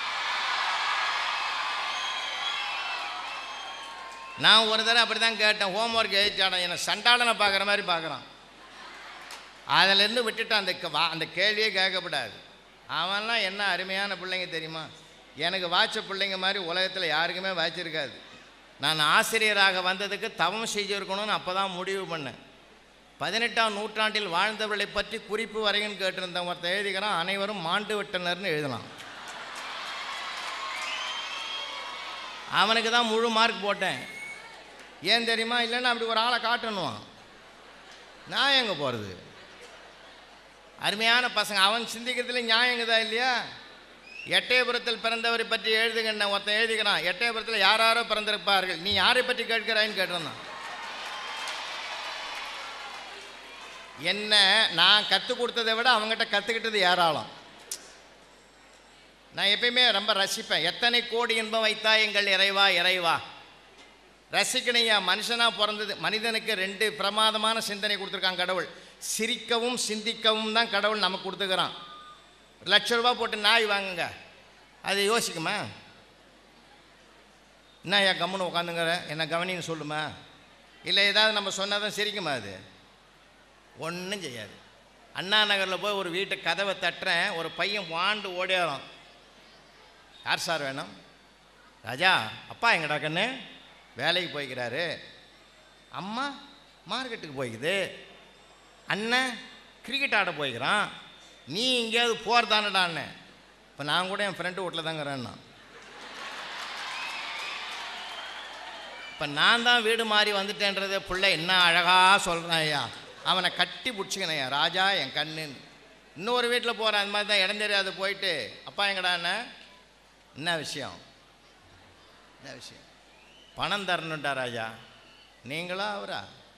நான் ஒரு தடவை அப்படி தான் கேட்டேன் ஹோம் ஒர்க் எழுதிட்டானா என்னை சண்டாளனை பார்க்குற மாதிரி பார்க்குறான் அதிலேருந்து விட்டுட்டு அந்த க- வா- அந்த கேள்வியே கேட்கக்கூடாது அவன்லாம் என்ன அருமையான பிள்ளைங்க தெரியுமா எனக்கு வாய்ச்ச பிள்ளைங்க மாதிரி உலகத்தில் யாருக்குமே வாய்ச்சிருக்காது நான் ஆசிரியராக வந்ததுக்கு தவம் செஞ்சுருக்கணும்னு அப்போ தான் முடிவு பண்ணேன் பதினெட்டாம் நூற்றாண்டில் வாழ்ந்தவர்களை பற்றி குறிப்பு வரையும் கேட்டிருந்தவன் ஒருத்தன் எழுதிக்கிறான் அனைவரும் மாண்டு விட்டனர்னு எழுதலாம் அவனுக்கு தான் முழு மார்க் போட்டேன் ஏன் தெரியுமா இல்லைன்னா அப்படி ஒரு ஆளை காட்டணும் நான் எங்கே போகிறது அருமையான பசங்க அவன் சிந்திக்கிறதுல நியாயங்க இல்லையா எட்டயபுரத்தில் பிறந்தவரை பற்றி எழுதுகின்ற ஒருத்தன் எழுதிக்கிறான் எட்டயபுரத்தில் யார் யாரோ பிறந்திருப்பார்கள் நீ யாரை பற்றி கேட்கிறாயின்னு கேட்டிருந்தான் என்ன நான் கற்றுக் கொடுத்ததை விட அவங்ககிட்ட கற்றுக்கிட்டது ஏராளம் நான் எப்பயுமே ரொம்ப ரசிப்பேன் எத்தனை கோடி இன்பம் வைத்தா எங்கள் இறைவா இறைவா ரசிக்கணையா மனுஷனாக பிறந்தது மனிதனுக்கு ரெண்டு பிரமாதமான சிந்தனை கொடுத்துருக்கான் கடவுள் சிரிக்கவும் சிந்திக்கவும் தான் கடவுள் நமக்கு கொடுத்துக்கிறான் லட்ச ரூபா போட்டு நாய் வாங்குங்க அது யோசிக்குமா என்ன ஏன் கம்முன்னு உட்காந்துங்கிற என்ன கவனின்னு சொல்லுமா இல்லை ஏதாவது நம்ம சொன்னால் தான் சிரிக்குமா அது ஒன்றும் செய்யாது அண்ணா நகரில் போய் ஒரு வீட்டு கதவை தட்டுறேன் ஒரு பையன் வாண்டு ஓடியாரோம் யார் சார் வேணும் ராஜா அப்பா எங்கடா கண்ணு வேலைக்கு போய்க்கிறாரு அம்மா மார்க்கெட்டுக்கு போய்க்குது அண்ணன் கிரிக்கெட் ஆட போய்க்கிறான் நீ எங்கேயாவது போகிறதானடான்னு இப்போ நான் கூட என் ஃப்ரெண்டு வீட்டில் தாங்கிறேன்னா இப்போ நான் தான் வீடு மாறி வந்துட்டேன்றதை பிள்ளை என்ன அழகாக சொல்கிறான் ஐயா அவனை கட்டி பிடிச்சிக்கணும் ஐயா ராஜா என் கண்ணுன்னு இன்னொரு வீட்டில் போகிறேன் அந்த மாதிரி தான் இடம் தெரியாது போயிட்டு அப்பா எங்கடாண்ணே என்ன விஷயம் என்ன விஷயம் பணம் தரணுண்டா ராஜா நீங்களா அவரா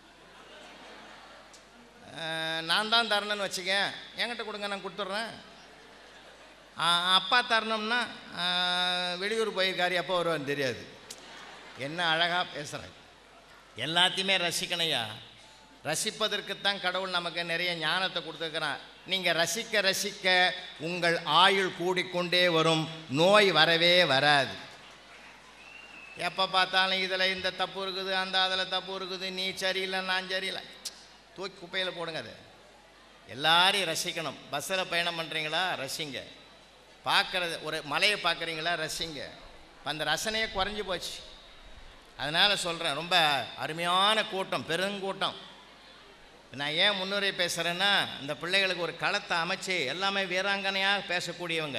அஹ், நான் தான் தரணும்னு வச்சுக்கேன் என்கிட்ட கொடுங்க நான் கொடுத்துட்றேன் அஹ், அப்பா தரணும்னா அஹ், வெளியூர் போயிருக்காரு எப்போ வருவான்னு தெரியாது என்ன அழகாக பேசுகிறேன் எல்லாத்தையுமே ரசிக்கணையா ரசிப்பதற்குத்தான் கடவுள் நமக்கு நிறைய ஞானத்தை கொடுத்துருக்கிறான் நீங்கள் ரசிக்க ரசிக்க உங்கள் ஆயுள் கூடிக்கொண்டே வரும் நோய் வரவே வராது எப்போ பார்த்தாலும் இதில் இந்த தப்பு இருக்குது அந்த அதில் தப்பு இருக்குது நீ சரியில்லை நான் சரியில்லை தூக்கி குப்பையில் போடுங்க அது எல்லாரையும் ரசிக்கணும் பஸ்ஸில் பயணம் பண்ணுறீங்களா ரசிங்க பார்க்குறது ஒரு மலையை பார்க்குறீங்களா ரசிங்க இப்ப அந்த ரசனையே குறைஞ்சி போச்சு அதனால் சொல்கிறேன் ரொம்ப அருமையான கூட்டம் பெருங்கூட்டம் நான் ஏன் முன்னுரை பேசுகிறேன்னா இந்த பிள்ளைகளுக்கு ஒரு களத்தை அமைச்சு எல்லாமே வீராங்கனையாக பேசக்கூடியவங்க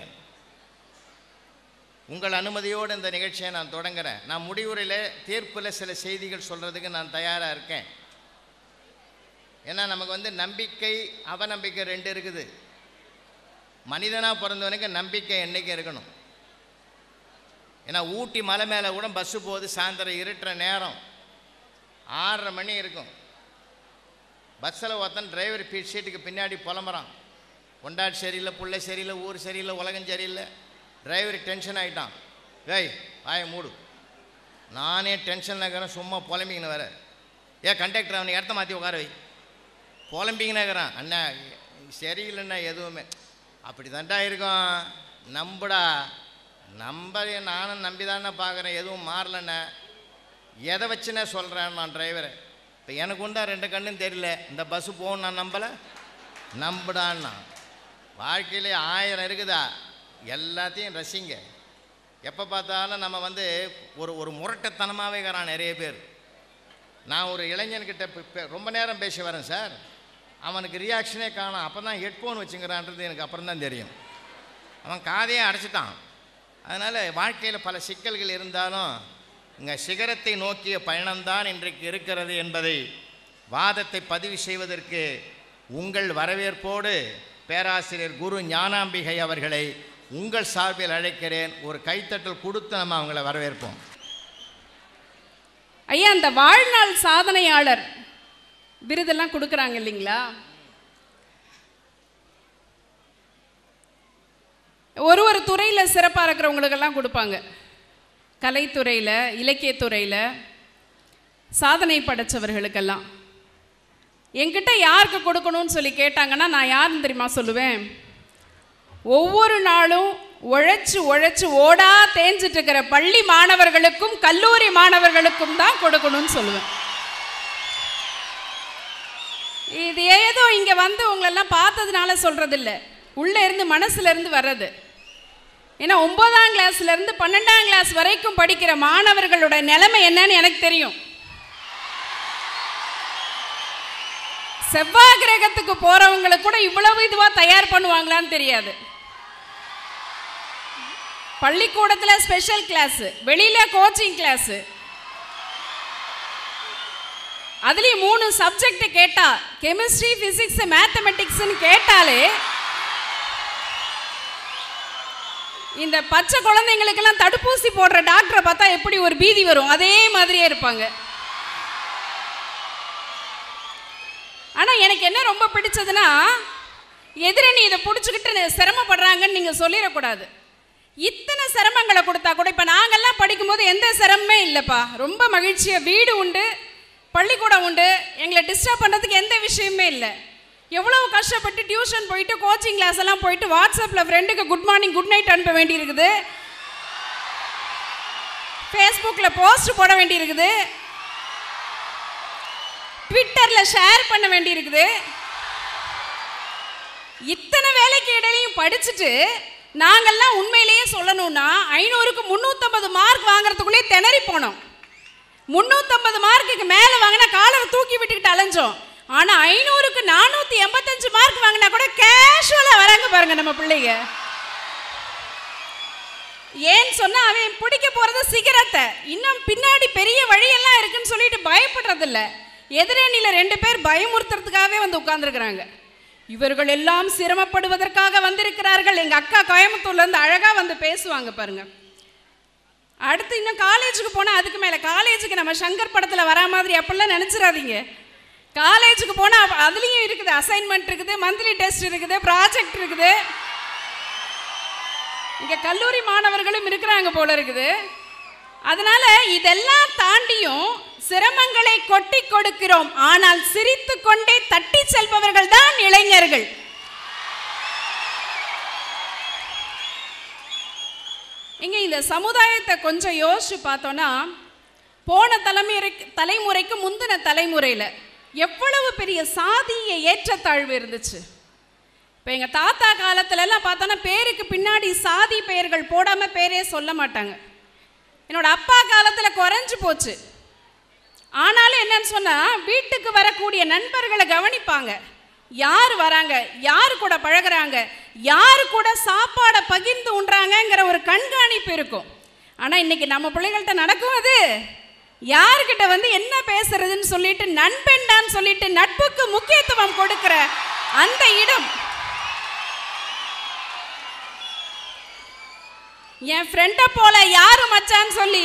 உங்கள் அனுமதியோடு இந்த நிகழ்ச்சியை நான் தொடங்குறேன் நான் முடிவுரையில் தீர்ப்பில் சில செய்திகள் சொல்கிறதுக்கு நான் தயாராக இருக்கேன் ஏன்னா நமக்கு வந்து நம்பிக்கை அவநம்பிக்கை ரெண்டு இருக்குது மனிதனாக பிறந்தவனுக்கு நம்பிக்கை என்றைக்கு இருக்கணும் ஏன்னா ஊட்டி மலை மேலே கூட பஸ்ஸு போகுது சாயந்தரம் இருட்டுற நேரம் ஆறரை மணி இருக்கும் பஸ்ஸில் ஒருத்தன் டிரைவர் பீட் சீட்டுக்கு பின்னாடி புலம்புறான் கொண்டாடி சரியில்லை புள்ள சரியில்லை ஊர் சரியில்லை உலகம் சரியில்லை டிரைவர் டென்ஷன் ஆகிட்டான் ஏய் வாய மூடு நானே டென்ஷனில் இருக்கிறேன் சும்மா புலம்பிங்கன்னு வேற ஏ கண்டக்டர் அவனை இடத்த மாற்றி உட்கார வை புலம்பிங்கன்னு இருக்கிறான் அண்ணா சரியில்லைண்ணா எதுவுமே அப்படி தான்டா இருக்கும் நம்புடா நம்ப நானும் நம்பி தானே பார்க்குறேன் எதுவும் மாறலண்ணே எதை வச்சுனே சொல்கிறேன் நான் டிரைவரை இப்போ எனக்கு உண்டா ரெண்டு கண்ணும் தெரியல இந்த பஸ்ஸு போகும் நான் நம்பலை நம்புடான்னா வாழ்க்கையிலே ஆயிரம் இருக்குதா எல்லாத்தையும் ரசிங்க எப்போ பார்த்தாலும் நம்ம வந்து ஒரு ஒரு முரட்டத்தனமாகவே இருக்கிறான் நிறைய பேர் நான் ஒரு இளைஞன்கிட்ட பே- பே- ரொம்ப நேரம் பேசி வரேன் சார் அவனுக்கு ரியாக்ஷனே காணும் அப்போ தான் ஹெட்ஃபோன் வச்சுங்கிறான்றது எனக்கு அப்புறம் தான் தெரியும் அவன் காதையே அடைச்சிட்டான் அதனால் வாழ்க்கையில் பல சிக்கல்கள் இருந்தாலும் இங்கே சிகரத்தை நோக்கிய பயணம்தான் இன்றைக்கு இருக்கிறது என்பதை வாதத்தை பதிவு செய்வதற்கு உங்கள் வரவேற்போடு பேராசிரியர் குரு ஞானாம்பிகை அவர்களை உங்கள் சார்பில் அழைக்கிறேன் ஒரு கைத்தட்டல் கொடுத்து நம்ம அவங்கள வரவேற்போம் ஐயா அந்த வாழ்நாள் சாதனையாளர் விருதெல்லாம் கொடுக்குறாங்க இல்லைங்களா ஒரு ஒரு துறையில் சிறப்பாக இருக்கிறவங்களுக்கெல்லாம் கொடுப்பாங்க கலைத்துறையில் இலக்கியத்துறையில் சாதனை படைச்சவர்களுக்கெல்லாம் என்கிட்ட யாருக்கு கொடுக்கணும்னு சொல்லி கேட்டாங்கன்னா நான் யாருன்னு தெரியுமா சொல்லுவேன் ஒவ்வொரு நாளும் உழைச்சு உழைச்சு ஓடா தேஞ்சிட்டு இருக்கிற பள்ளி மாணவர்களுக்கும் கல்லூரி மாணவர்களுக்கும் தான் கொடுக்கணும்னு சொல்லுவேன் இது ஏதோ இங்க வந்து உங்களெல்லாம் பார்த்ததுனால சொல்றதில்ல உள்ள இருந்து மனசுல இருந்து வர்றது ஏன்னா ஒன்பதாம் கிளாஸ்ல இருந்து பன்னெண்டாம் கிளாஸ் வரைக்கும் படிக்கிற மாணவர்களோட நிலைமை என்னன்னு எனக்கு தெரியும் செவ்வாய் கிரகத்துக்கு போறவங்களை கூட இவ்வளவு இதுவா தயார் பண்ணுவாங்களான்னு தெரியாது பள்ளிக்கூடத்தில் ஸ்பெஷல் கிளாஸு வெளியில் கோச்சிங் கிளாஸு அதுலேயும் மூணு சப்ஜெக்ட் கேட்டா கெமிஸ்ட்ரி ஃபிசிக்ஸ் மேத்தமெட்டிக்ஸ்னு கேட்டாலே இந்த பச்சை குழந்தைங்களுக்கெல்லாம் தடுப்பூசி போடுற டாக்டரை பார்த்தா எப்படி ஒரு பீதி வரும் அதே மாதிரியே இருப்பாங்க ஆனால் எனக்கு என்ன ரொம்ப பிடிச்சதுன்னா எதிரணி இதை பிடிச்சிக்கிட்டு சிரமப்படுறாங்கன்னு நீங்கள் சொல்லிடக்கூடாது இத்தனை சிரமங்களை கொடுத்தா கூட இப்போ நாங்கள்லாம் படிக்கும்போது எந்த சிரமமே இல்லைப்பா ரொம்ப மகிழ்ச்சியாக வீடு உண்டு பள்ளிக்கூடம் உண்டு எங்களை டிஸ்டர்ப் பண்ணுறதுக்கு எந்த விஷயமே இல்லை எவ்வளவு கஷ்டப்பட்டு டியூஷன் போயிட்டு கோச்சிங் கிளாஸ் எல்லாம் போயிட்டு வாட்ஸ்அப்பில் ஃப்ரெண்டுக்கு குட் மார்னிங் குட் நைட் அனுப்ப வேண்டியிருக்குது ஃபேஸ்புக்கில் போஸ்ட் போட வேண்டியிருக்குது ட்விட்டரில் ஷேர் பண்ண வேண்டியிருக்குது இத்தனை வேலைக்கு இடையிலையும் படிச்சுட்டு நாங்கள்லாம் உண்மையிலேயே சொல்லணும்னா ஐநூறுக்கு முந்நூற்றம்பது மார்க் வாங்குறதுக்குள்ளே திணறி போனோம் முந்நூற்றம்பது மார்க்குக்கு மேலே வாங்கினா காலரை தூக்கி விட்டுக்கிட்டு அலைஞ்சோம் ஆனால் ஐநூறுக்கு நானூற்றி எண்பத்தஞ்சு மார்க் வாங்கினா கூட கேஷுவலாக வராங்க பாருங்க நம்ம பிள்ளைங்க ஏன்னு சொன்னா அவன் பிடிக்க போறது சிகரத்தை இன்னும் பின்னாடி பெரிய வழியெல்லாம் இருக்குன்னு சொல்லிட்டு பயப்படுறதில்ல எதிரணியில ரெண்டு பேர் பயமுறுத்துறதுக்காகவே வந்து உட்கார்ந்துருக்கிறாங்க இவர்கள் எல்லாம் சிரமப்படுவதற்காக வந்திருக்கிறார்கள் எங்க அக்கா கோயம்புத்தூர்ல இருந்து அழகா வந்து பேசுவாங்க பாருங்க அடுத்து இன்னும் காலேஜுக்கு போனால் அதுக்கு மேலே காலேஜுக்கு நம்ம சங்கர் படத்தில் வரா மாதிரி அப்படிலாம் நினச்சிடாதீங்க காலேஜுக்கு போனால் அதுலேயும் இருக்குது அசைன்மெண்ட் இருக்குது மந்த்லி டெஸ்ட் இருக்குது ப்ராஜெக்ட் இருக்குது இங்கே கல்லூரி மாணவர்களும் இருக்கிறாங்க போல இருக்குது அதனால இதெல்லாம் தாண்டியும் சிரமங்களை கொட்டி கொடுக்கிறோம் ஆனால் சிரித்து கொண்டே தட்டி செல்பவர்கள் தான் இளைஞர்கள் இங்க இந்த சமுதாயத்தை கொஞ்சம் யோசிச்சு பார்த்தோன்னா போன தலைமுறை தலைமுறைக்கு முந்தின தலைமுறையில் எவ்வளவு பெரிய சாதிய ஏற்றத்தாழ்வு இருந்துச்சு இப்போ எங்கள் தாத்தா காலத்துலலாம் பார்த்தோன்னா பேருக்கு பின்னாடி சாதி பெயர்கள் போடாமல் பேரே சொல்ல மாட்டாங்க என்னோட அப்பா காலத்தில் குறைஞ்சு போச்சு ஆனாலும் என்னன்னு சொன்னால் வீட்டுக்கு வரக்கூடிய நண்பர்களை கவனிப்பாங்க யார் வராங்க யார் கூட பழகுறாங்க யார் கூட சாப்பாடை பகிர்ந்து உண்றாங்கங்கிற ஒரு கண்காணிப்பு இருக்கும் ஆனால் இன்னைக்கு நம்ம பிள்ளைகள்கிட்ட நடக்கும் அது யார்கிட்ட வந்து என்ன பேசுறதுன்னு சொல்லிட்டு நண்பன்டான்னு சொல்லிட்டு நட்புக்கு முக்கியத்துவம் கொடுக்கிற அந்த இடம் என் ஃப்ரெண்டை போல யாரு மச்சான்னு சொல்லி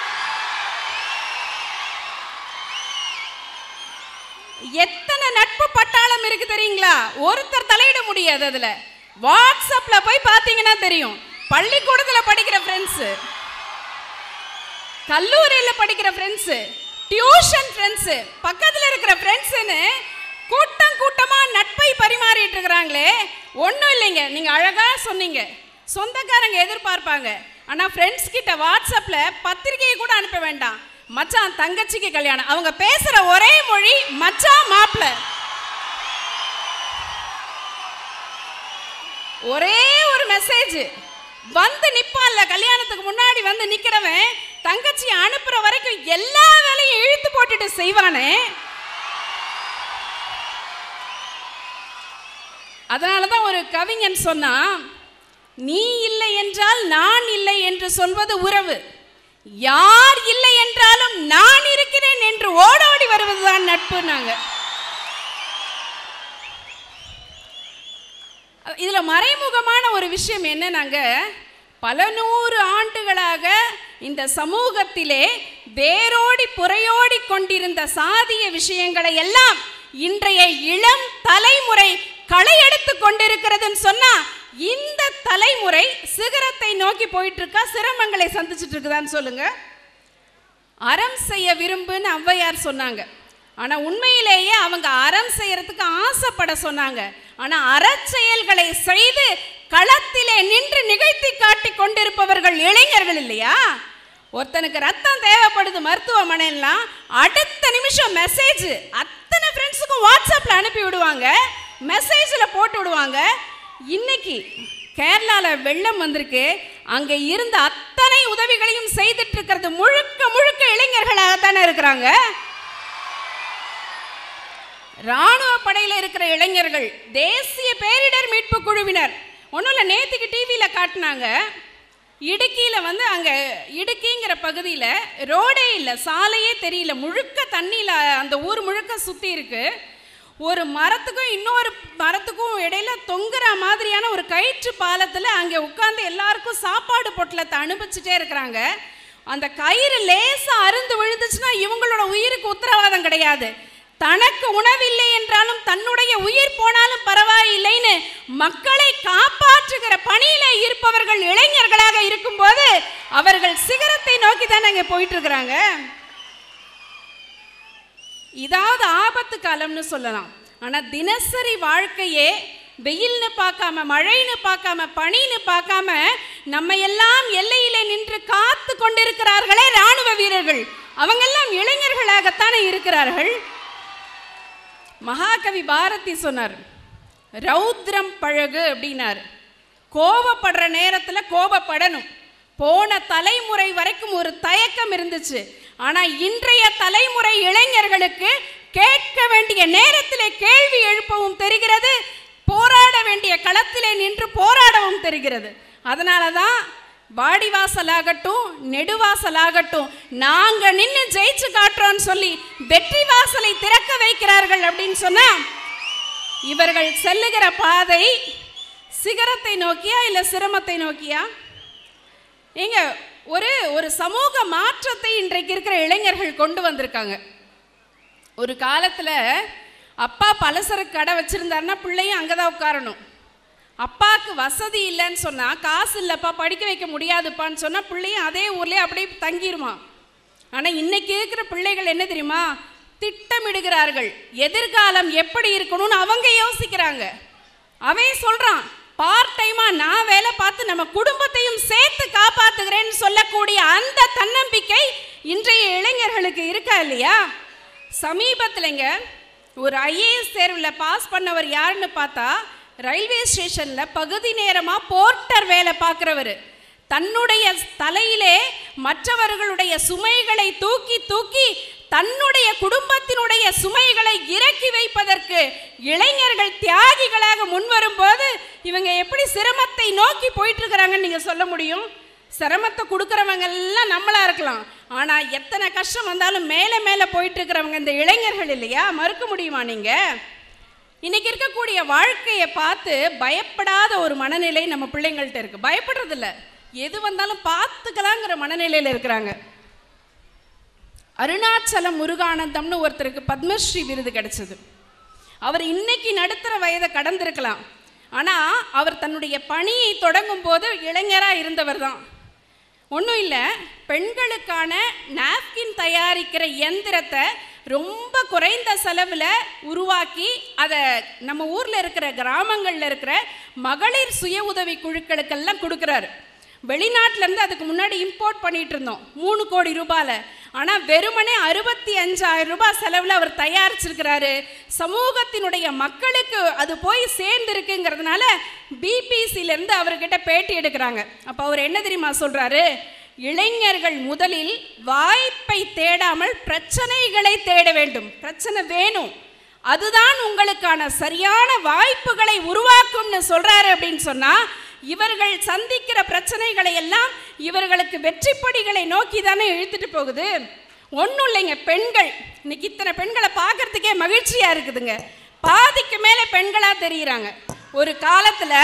எத்தனை நட்பு பட்டாளம் இருக்கு தெரியுங்களா ஒருத்தர் தலையிட முடியாது அதுல வாட்ஸ்அப்ல போய் பாத்தீங்கன்னா தெரியும் பள்ளிக்கூடத்துல படிக்கிற ஃப்ரெண்ட்ஸ் கல்லூரியில படிக்கிற ஃப்ரெண்ட்ஸ் டியூஷன் ஃப்ரெண்ட்ஸ் பக்கத்துல இருக்கிற ஃப்ரெண்ட்ஸ்னு கூட்டம் கூட்டமா நட்பை பரிமாறிட்டு இருக்கிறாங்களே ஒன்றும் இல்லைங்க நீங்க அழகா சொன்னீங்க சொந்தக்காரங்க எதிர்பார்ப்பாங்க ஆனா ஃப்ரெண்ட்ஸ் கிட்ட வாட்ஸ்அப்ல பத்திரிகையை கூட அனுப்ப வேண்டாம் மச்சான் தங்கச்சிக்கு கல்யாணம் அவங்க பேசுற ஒரே மொழி மச்சான் மாப்பிள்ள ஒரே ஒரு மெசேஜ் வந்து நிப்பான்ல கல்யாணத்துக்கு முன்னாடி வந்து நிக்கிறவன் தங்கச்சி அனுப்புற வரைக்கும் எல்லா வேலையும் இழுத்து போட்டுட்டு செய்வானே அதனால தான் ஒரு கவிஞன் சொன்னா நீ இல்லை என்றால் நான் இல்லை என்று சொல்வது உறவு யார் இல்லை என்றாலும் நான் இருக்கிறேன் என்று ஓடோடி வருவதுதான் நட்பு நாங்க இதுல மறைமுகமான ஒரு விஷயம் என்னன்னாங்க பல நூறு ஆண்டுகளாக இந்த சமூகத்திலே வேரோடி புறையோடி கொண்டிருந்த சாதிய விஷயங்களை எல்லாம் இன்றைய இளம் தலைமுறை களை எடுத்து கொண்டிருக்கிறதுன்னு சொன்னா இந்த தலைமுறை சிகரத்தை நோக்கி போயிட்டு இருக்கா சிரமங்களை சந்திச்சுட்டு இருக்குதான்னு சொல்லுங்க அறம் செய்ய விரும்புன்னு ஔவையார் சொன்னாங்க ஆனா உண்மையிலேயே அவங்க அறம் செய்யறதுக்கு ஆசைப்பட சொன்னாங்க ஆனா அறச்செயல்களை செய்து களத்திலே நின்று நிகழ்த்தி காட்டி கொண்டிருப்பவர்கள் இளைஞர்கள் இல்லையா ஒருத்தனுக்கு ரத்தம் தேவைப்படுது மருத்துவமனைலாம் அடுத்த நிமிஷம் மெசேஜ் அத்தனை ஃப்ரெண்ட்ஸுக்கும் வாட்ஸ்அப்பில் அனுப்பி விடுவாங்க மெசேஜில் போட்டு விடுவாங்க இன்னைக்கு கேரளாவில் வெள்ளம் வந்திருக்கு அங்கே இருந்த அத்தனை உதவிகளையும் செய்துட்டு இருக்கிறது முழுக்க முழுக்க இளைஞர்களாக தானே இருக்கிறாங்க ராணுவ படையில் இருக்கிற இளைஞர்கள் தேசிய பேரிடர் மீட்பு குழுவினர் ஒன்றும் இல்லை நேற்றுக்கு டிவியில் காட்டினாங்க இடுக்கியில் வந்து அங்கே இடுக்கிங்கிற பகுதியில் ரோடே இல்லை சாலையே தெரியல முழுக்க தண்ணியில் அந்த ஊர் முழுக்க சுற்றி இருக்கு ஒரு மரத்துக்கும் இன்னொரு மரத்துக்கும் இடையில தொங்குற மாதிரியான ஒரு கயிற்று பாலத்தில் அங்கே உட்காந்து எல்லாருக்கும் சாப்பாடு பொட்டலத்தை அனுபவிச்சுட்டே இருக்கிறாங்க அந்த கயிறு லேசா அருந்து விழுந்துச்சுன்னா இவங்களோட உயிருக்கு உத்தரவாதம் கிடையாது தனக்கு உணவில்லை என்றாலும் தன்னுடைய உயிர் போனாலும் பரவாயில்லைன்னு மக்களை காப்பாற்றுகிற பணியில இருப்பவர்கள் இளைஞர்களாக இருக்கும்போது அவர்கள் சிகரத்தை நோக்கி தானே அங்கே போயிட்டு இருக்கிறாங்க இதாவது ஆபத்து காலம்னு சொல்லலாம் ஆனா தினசரி வாழ்க்கையே வெயில்னு பார்க்காம மழைன்னு பார்க்காம பனின்னு பார்க்காம நம்ம எல்லாம் எல்லையிலே நின்று காத்து கொண்டிருக்கிறார்களே ராணுவ வீரர்கள் அவங்கெல்லாம் இளைஞர்களாகத்தானே இருக்கிறார்கள் மகாகவி பாரதி சொன்னார் ரௌத்ரம் பழகு அப்படின்னார் கோபப்படுற நேரத்தில் கோபப்படணும் போன தலைமுறை வரைக்கும் ஒரு தயக்கம் இருந்துச்சு ஆனா இன்றைய தலைமுறை இளைஞர்களுக்கு கேட்க வேண்டிய நேரத்திலே கேள்வி எழுப்பவும் தெரிகிறது போராட வேண்டிய களத்திலே நின்று போராடவும் தெரிகிறது அதனால தான் வாடிவாசலாகட்டும் நெடுவாசலாகட்டும் நாங்க நின்று ஜெயிச்சு காட்டுறோம்னு சொல்லி வெற்றி வாசலை திறக்க வைக்கிறார்கள் அப்படின்னு சொன்னா இவர்கள் செல்லுகிற பாதை சிகரத்தை நோக்கியா இல்ல சிரமத்தை நோக்கியா ஏங்க ஒரு ஒரு சமூக மாற்றத்தை இன்றைக்கு இருக்கிற இளைஞர்கள் கொண்டு வந்திருக்காங்க ஒரு காலத்துல அப்பா பலசரக்கு கடை வச்சிருந்தாருன்னா பிள்ளையும் அங்கதான் உட்காரணும் அப்பாவுக்கு வசதி இல்லைன்னு சொன்னா காசு இல்லப்பா படிக்க வைக்க முடியாதுப்பான்னு சொன்னா பிள்ளையும் அதே ஊர்லயே அப்படியே தங்கிருமா ஆனா இன்னைக்கு இருக்கிற பிள்ளைகள் என்ன தெரியுமா திட்டமிடுகிறார்கள் எதிர்காலம் எப்படி இருக்கணும்னு அவங்க யோசிக்கிறாங்க அவன் சொல்றான் பார்ட் டைமா நான் வேலை பார்த்து நம்ம குடும்பத்தையும் சேர்த்து காப்பாத்துகிறேன்னு சொல்லக்கூடிய அந்த தன்னம்பிக்கை இன்றைய இளைஞர்களுக்கு இருக்கா இல்லையா சமீபத்திலங்க ஒரு ஐஏஎஸ் தேர்வில் பாஸ் பண்ணவர் யாருன்னு பார்த்தா ரயில்வே ஸ்டேஷனில் பகுதி நேரமாக போர்ட்டர் வேலை பார்க்குறவர் தன்னுடைய தலையிலே மற்றவர்களுடைய சுமைகளை தூக்கி தூக்கி தன்னுடைய குடும்பத்தினுடைய சுமைகளை இறக்கி வைப்பதற்கு இளைஞர்கள் தியாகிகளாக முன்வரும்போது இவங்க எப்படி சிரமத்தை நோக்கி போயிட்டு இருக்கிறாங்கன்னு நீங்க சொல்ல முடியும் சிரமத்தை கொடுக்குறவங்க எல்லாம் நம்மளா இருக்கலாம் ஆனா எத்தனை கஷ்டம் வந்தாலும் மேலே மேலே போயிட்டு இருக்கிறவங்க இந்த இளைஞர்கள் இல்லையா மறுக்க முடியுமா நீங்க இன்னைக்கு இருக்கக்கூடிய வாழ்க்கையை பார்த்து பயப்படாத ஒரு மனநிலை நம்ம பிள்ளைங்கள்ட்ட இருக்கு பயப்படுறது இல்ல எது வந்தாலும் பார்த்துக்கலாங்கிற மனநிலையில இருக்கிறாங்க அருணாச்சலம் முருகானந்தம்னு ஒருத்தருக்கு பத்மஸ்ரீ விருது கிடைச்சது அவர் இன்னைக்கு நடுத்தர வயதை கடந்திருக்கலாம் ஆனா அவர் தன்னுடைய பணியை தொடங்கும் போது இளைஞராக இருந்தவர் தான் ஒன்றும் இல்லை பெண்களுக்கான நாப்கின் தயாரிக்கிற இயந்திரத்தை ரொம்ப குறைந்த செலவில் உருவாக்கி அதை நம்ம ஊரில் இருக்கிற கிராமங்களில் இருக்கிற மகளிர் சுய உதவி குழுக்களுக்கெல்லாம் கொடுக்குறாரு வெளிநாட்டுல இருந்து அதுக்கு முன்னாடி இம்போர்ட் பண்ணிட்டு இருந்தோம் மூணு கோடி ரூபாயில ஆனா வெறுமனே அறுபத்தி அஞ்சாயிரம் ரூபாய் செலவுல அவர் தயாரிச்சிருக்கிறாரு சமூகத்தினுடைய மக்களுக்கு அது போய் சேர்ந்துருக்குங்கிறதுனால பிபிசில இருந்து அவர்கிட்ட பேட்டி எடுக்கிறாங்க அப்ப அவர் என்ன தெரியுமா சொல்றாரு இளைஞர்கள் முதலில் வாய்ப்பை தேடாமல் பிரச்சனைகளை தேட வேண்டும் பிரச்சனை வேணும் அதுதான் உங்களுக்கான சரியான வாய்ப்புகளை உருவாக்கும்னு சொல்றாரு அப்படின்னு சொன்னா இவர்கள் சந்திக்கிற பிரச்சனைகளை எல்லாம் இவர்களுக்கு வெற்றிப்படிகளை நோக்கி தானே இழுத்துட்டு போகுது ஒன்றும் இல்லைங்க பெண்கள் இன்னைக்கு இத்தனை பெண்களை பார்க்கறதுக்கே மகிழ்ச்சியா இருக்குதுங்க பாதிக்கு மேலே பெண்களா தெரியுறாங்க ஒரு காலத்துல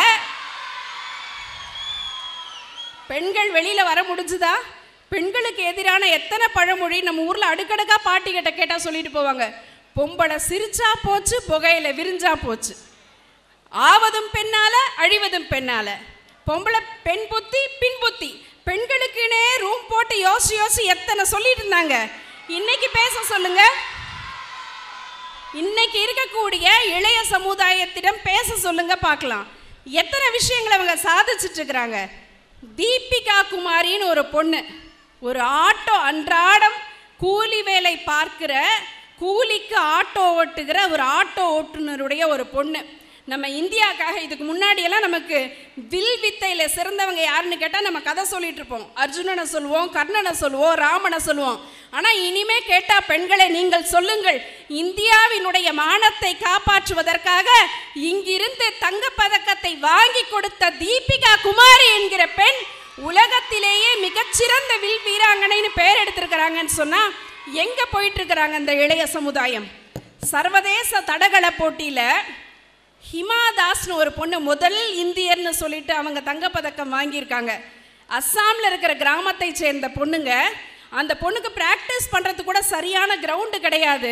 பெண்கள் வெளியில வர முடிஞ்சுதா பெண்களுக்கு எதிரான எத்தனை பழமொழி நம்ம ஊர்ல அடுக்கடுக்கா பாட்டி கிட்ட கேட்டா சொல்லிட்டு போவாங்க பொம்பளை சிரிச்சா போச்சு புகையில விரிஞ்சா போச்சு ஆவதும் பெண்ணால அழிவதும் பெண்ணால பொம்பளை பெண் புத்தி பின் புத்தி பெண்களுக்குனே ரூம் போட்டு யோசி யோசி எத்தனை சொல்லிட்டு இருந்தாங்க இன்னைக்கு பேச சொல்லுங்க இன்னைக்கு இருக்கக்கூடிய இளைய சமுதாயத்திடம் பேச சொல்லுங்க பார்க்கலாம் எத்தனை விஷயங்களை அவங்க சாதிச்சுட்டு இருக்கிறாங்க தீபிகா குமாரின்னு ஒரு பொண்ணு ஒரு ஆட்டோ அன்றாடம் கூலி வேலை பார்க்கிற கூலிக்கு ஆட்டோ ஓட்டுகிற ஒரு ஆட்டோ ஓட்டுநருடைய ஒரு பொண்ணு நம்ம இந்தியாக்காக இதுக்கு முன்னாடியெல்லாம் நமக்கு வில் வித்தையில் சிறந்தவங்க யாருன்னு கேட்டால் நம்ம கதை சொல்லிட்டு இருப்போம் அர்ஜுனனை சொல்லுவோம் கர்ணனை சொல்லுவோம் ராமனை சொல்லுவோம் ஆனால் இனிமே கேட்டால் பெண்களை நீங்கள் சொல்லுங்கள் இந்தியாவினுடைய மானத்தை காப்பாற்றுவதற்காக இங்கிருந்து தங்கப்பதக்கத்தை வாங்கி கொடுத்த தீபிகா குமாரி என்கிற பெண் உலகத்திலேயே மிகச்சிறந்த வில் வீராங்கனைன்னு பெயர் எடுத்திருக்கிறாங்கன்னு சொன்னா எங்க போயிட்டு இருக்கிறாங்க இந்த இளைய சமுதாயம் சர்வதேச தடகள போட்டியில ஹிமா தாஸ்னு ஒரு பொண்ணு முதல் இந்தியர்னு சொல்லிட்டு அவங்க தங்கப்பதக்கம் வாங்கியிருக்காங்க அஸ்ஸாமில் இருக்கிற கிராமத்தை சேர்ந்த பொண்ணுங்க அந்த பொண்ணுக்கு ப்ராக்டிஸ் பண்ணுறதுக்கு கூட சரியான கிரவுண்டு கிடையாது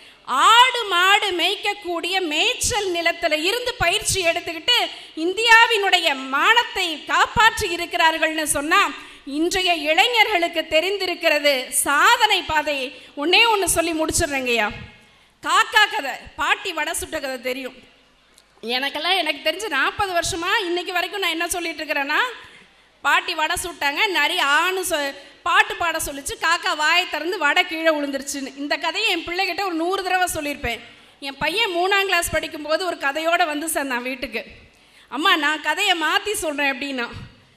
ஆடு மாடு மேய்க்கக்கூடிய மேய்ச்சல் நிலத்தில் இருந்து பயிற்சி எடுத்துக்கிட்டு இந்தியாவினுடைய மானத்தை காப்பாற்றி இருக்கிறார்கள்னு சொன்னால் இன்றைய இளைஞர்களுக்கு தெரிந்திருக்கிறது சாதனை பாதை ஒன்னே ஒன்று சொல்லி முடிச்சிடுறேங்கய்யா காக்கா கதை பாட்டி வடை சுட்ட கதை தெரியும் எனக்கெல்லாம் எனக்கு தெரிஞ்சு நாற்பது வருஷமா இன்னைக்கு வரைக்கும் நான் என்ன சொல்லிட்டு இருக்கிறேன்னா பாட்டி வடை சுட்டாங்க நிறைய ஆணு சொ பாட்டு பாட சொல்லிச்சு காக்கா வாயை திறந்து வடை கீழே விழுந்துருச்சுன்னு இந்த கதையை என் பிள்ளைகிட்ட ஒரு நூறு தடவை சொல்லியிருப்பேன் என் பையன் மூணாம் கிளாஸ் படிக்கும்போது ஒரு கதையோடு வந்து சேர்ந்தான் வீட்டுக்கு அம்மா நான் கதையை மாற்றி சொல்கிறேன் அப்படின்னா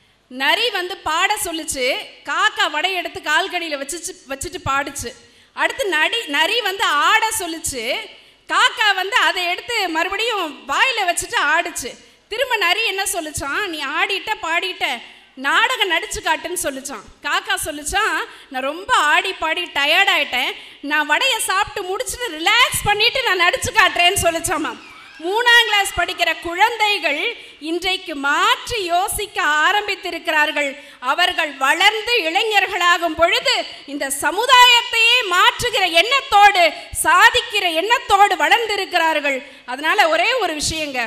நரி வந்து பாட சொல்லுச்சு காக்கா வடை எடுத்து கால்கடியில் வச்சுச்சு வச்சுட்டு பாடுச்சு அடுத்து நடி நரி வந்து ஆட சொல்லுச்சு காக்கா வந்து அதை எடுத்து மறுபடியும் வாயில் வச்சுட்டு ஆடுச்சு திரும்ப நரி என்ன சொல்லுச்சான் நீ ஆடிட்ட பாடிட்ட நாடகம் நடிச்சு காட்டுன்னு சொல்லிச்சான் காக்கா சொல்லிச்சான் நான் ரொம்ப ஆடி பாடி டயர்ட் ஆயிட்டேன் நான் வடையை சாப்பிட்டு முடிச்சுட்டு ரிலாக்ஸ் பண்ணிட்டு நான் நடிச்சு காட்டுறேன்னு சொல்லிச்சாமா மூணாம் கிளாஸ் படிக்கிற குழந்தைகள் இன்றைக்கு மாற்றி யோசிக்க ஆரம்பித்திருக்கிறார்கள் அவர்கள் வளர்ந்து இளைஞர்களாகும் பொழுது இந்த சமுதாயத்தையே மாற்றுகிற எண்ணத்தோடு சாதிக்கிற எண்ணத்தோடு வளர்ந்திருக்கிறார்கள் அதனால ஒரே ஒரு விஷயங்க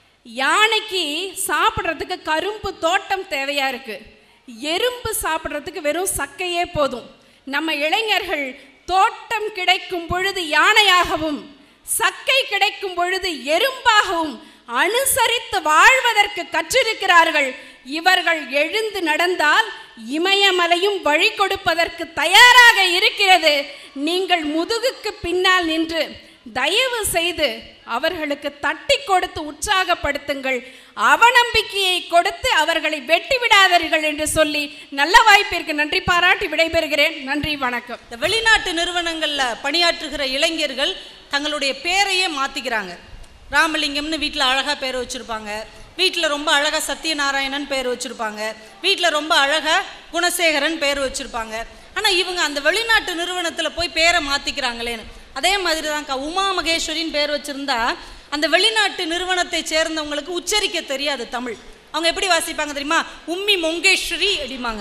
யானைக்கு சாப்பிட்றதுக்கு கரும்பு தோட்டம் தேவையா இருக்கு எறும்பு சாப்பிட்றதுக்கு வெறும் சக்கையே போதும் நம்ம இளைஞர்கள் தோட்டம் கிடைக்கும் பொழுது யானையாகவும் சக்கை கிடைக்கும் பொழுது எறும்பாகவும் அனுசரித்து வாழ்வதற்கு கற்றிருக்கிறார்கள் இவர்கள் எழுந்து நடந்தால் இமயமலையும் வழி கொடுப்பதற்கு தயாராக இருக்கிறது நீங்கள் முதுகுக்கு பின்னால் நின்று தயவு செய்து அவர்களுக்கு தட்டி கொடுத்து உற்சாகப்படுத்துங்கள் அவநம்பிக்கையை கொடுத்து அவர்களை வெட்டி விடாதீர்கள் என்று சொல்லி நல்ல வாய்ப்பிற்கு நன்றி பாராட்டி விடைபெறுகிறேன் நன்றி வணக்கம் இந்த வெளிநாட்டு நிறுவனங்கள்ல பணியாற்றுகிற இளைஞர்கள் தங்களுடைய பேரையே மாத்திக்கிறாங்க ராமலிங்கம்னு வீட்டில் அழகா பேர் வச்சிருப்பாங்க வீட்டில் ரொம்ப அழகா சத்யநாராயணன் பேர் வச்சிருப்பாங்க வீட்டில் ரொம்ப அழகா குணசேகரன் பேர் வச்சிருப்பாங்க ஆனா இவங்க அந்த வெளிநாட்டு நிறுவனத்துல போய் பேரை மாத்திக்கிறாங்களேன்னு அதே மாதிரி தான்க்கா உமா மகேஸ்வரின்னு பேர் வச்சிருந்தா அந்த வெளிநாட்டு நிறுவனத்தை சேர்ந்தவங்களுக்கு உச்சரிக்க தெரியாது தமிழ் அவங்க எப்படி வாசிப்பாங்க தெரியுமா உம்மி மொங்கேஸ்வரி அப்படிம்பாங்க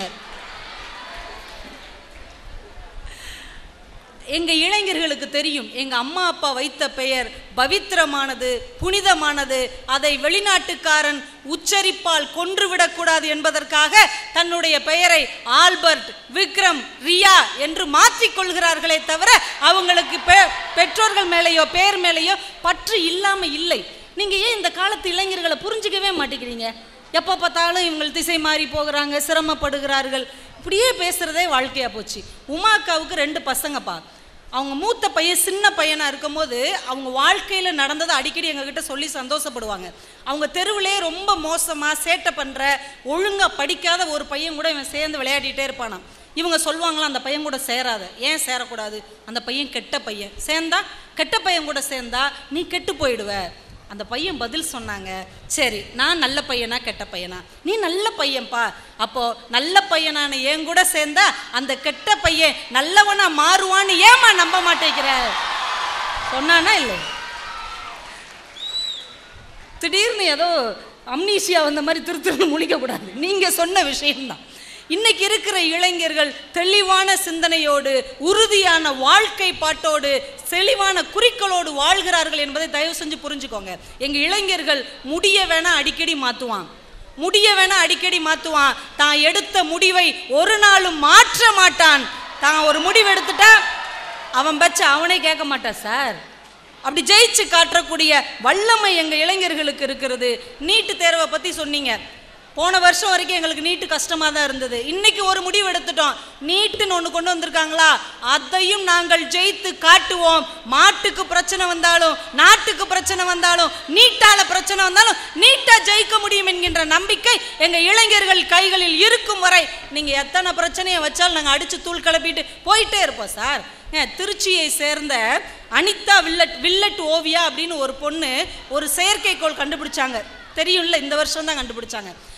எங்க இளைஞர்களுக்கு தெரியும் எங்க அம்மா அப்பா வைத்த பெயர் பவித்திரமானது புனிதமானது அதை வெளிநாட்டுக்காரன் உச்சரிப்பால் கொன்றுவிடக்கூடாது என்பதற்காக தன்னுடைய பெயரை ஆல்பர்ட் விக்ரம் ரியா என்று மாற்றிக் கொள்கிறார்களே தவிர அவங்களுக்கு பெ- பெற்றோர்கள் மேலேயோ பேர் மேலேயோ பற்று இல்லாம இல்லை நீங்க ஏன் இந்த காலத்து இளைஞர்களை புரிஞ்சுக்கவே மாட்டேங்கிறீங்க எப்போ பார்த்தாலும் இவங்க திசை மாறி போகிறாங்க சிரமப்படுகிறார்கள் இப்படியே பேசுறதே வாழ்க்கையா போச்சு உமாக்காவுக்கு ரெண்டு பசங்கப்பா அவங்க மூத்த பையன் சின்ன பையனா இருக்கும்போது அவங்க வாழ்க்கையில நடந்ததை அடிக்கடி எங்ககிட்ட சொல்லி சந்தோஷப்படுவாங்க அவங்க தெருவிலே ரொம்ப மோசமா சேட்டை பண்ற ஒழுங்கா படிக்காத ஒரு பையன் கூட இவன் சேர்ந்து விளையாடிட்டே இருப்பானாம் இவங்க சொல்லுவாங்களாம் அந்த பையன் கூட சேராத ஏன் சேரக்கூடாது அந்த பையன் கெட்ட பையன் சேர்ந்தா கெட்ட பையன் கூட சேர்ந்தா நீ கெட்டு போயிடுவ அந்த பையன் பதில் சொன்னாங்க சரி நான் நல்ல பையனா கெட்ட பையனா நீ நல்ல பையன்பா அப்போ நல்ல பையனான என் கூட சேர்ந்தா அந்த கெட்ட பையன் நல்லவனா மாறுவான்னு ஏமா நம்ப மாட்டேங்கிற சொன்னானா இல்லை திடீர்னு ஏதோ அம்னீஷியா வந்த மாதிரி திரு திருன்னு முழிக்கக்கூடாது நீங்க சொன்ன விஷயம்தான் இன்னைக்கு இருக்கிற இளைஞர்கள் தெளிவான சிந்தனையோடு உறுதியான வாழ்க்கை பாட்டோடு தெளிவான குறிக்கோளோடு வாழ்கிறார்கள் என்பதை தயவு செஞ்சு புரிஞ்சுக்கோங்க எங்க இளைஞர்கள் முடிய வேணா அடிக்கடி மாத்துவான் முடிய வேணா அடிக்கடி மாத்துவான் தான் எடுத்த முடிவை ஒரு நாளும் மாற்ற மாட்டான் தான் ஒரு முடிவு எடுத்துட்டா அவன் பச்ச அவனே கேட்க மாட்டான் சார் அப்படி ஜெயிச்சு காட்டக்கூடிய வல்லமை எங்க இளைஞர்களுக்கு இருக்கிறது நீட்டு தேர்வை பத்தி சொன்னீங்க போன வருஷம் வரைக்கும் எங்களுக்கு நீட்டு கஷ்டமா தான் இருந்தது இன்னைக்கு ஒரு முடிவு எடுத்துட்டோம் நீட்டுன்னு ஒன்று கொண்டு வந்திருக்காங்களா அதையும் நாங்கள் ஜெயித்து காட்டுவோம் மாட்டுக்கு பிரச்சனை வந்தாலும் நாட்டுக்கு பிரச்சனை வந்தாலும் நீட்டால பிரச்சனை வந்தாலும் நீட்டா ஜெயிக்க முடியும் என்கின்ற நம்பிக்கை எங்க இளைஞர்கள் கைகளில் இருக்கும் வரை நீங்க எத்தனை பிரச்சனையை வச்சாலும் நாங்கள் அடிச்சு தூள் கிளப்பிட்டு போயிட்டே இருப்போம் சார் ஏன், திருச்சியை சேர்ந்த அனிதா வில்லட் வில்லட் ஓவியா அப்படின்னு ஒரு பொண்ணு ஒரு செயற்கைக்கோள் கண்டுபிடிச்சாங்க தெரியும்ல இந்த வருஷம் தான் கண்டுபிடிச்சாங்க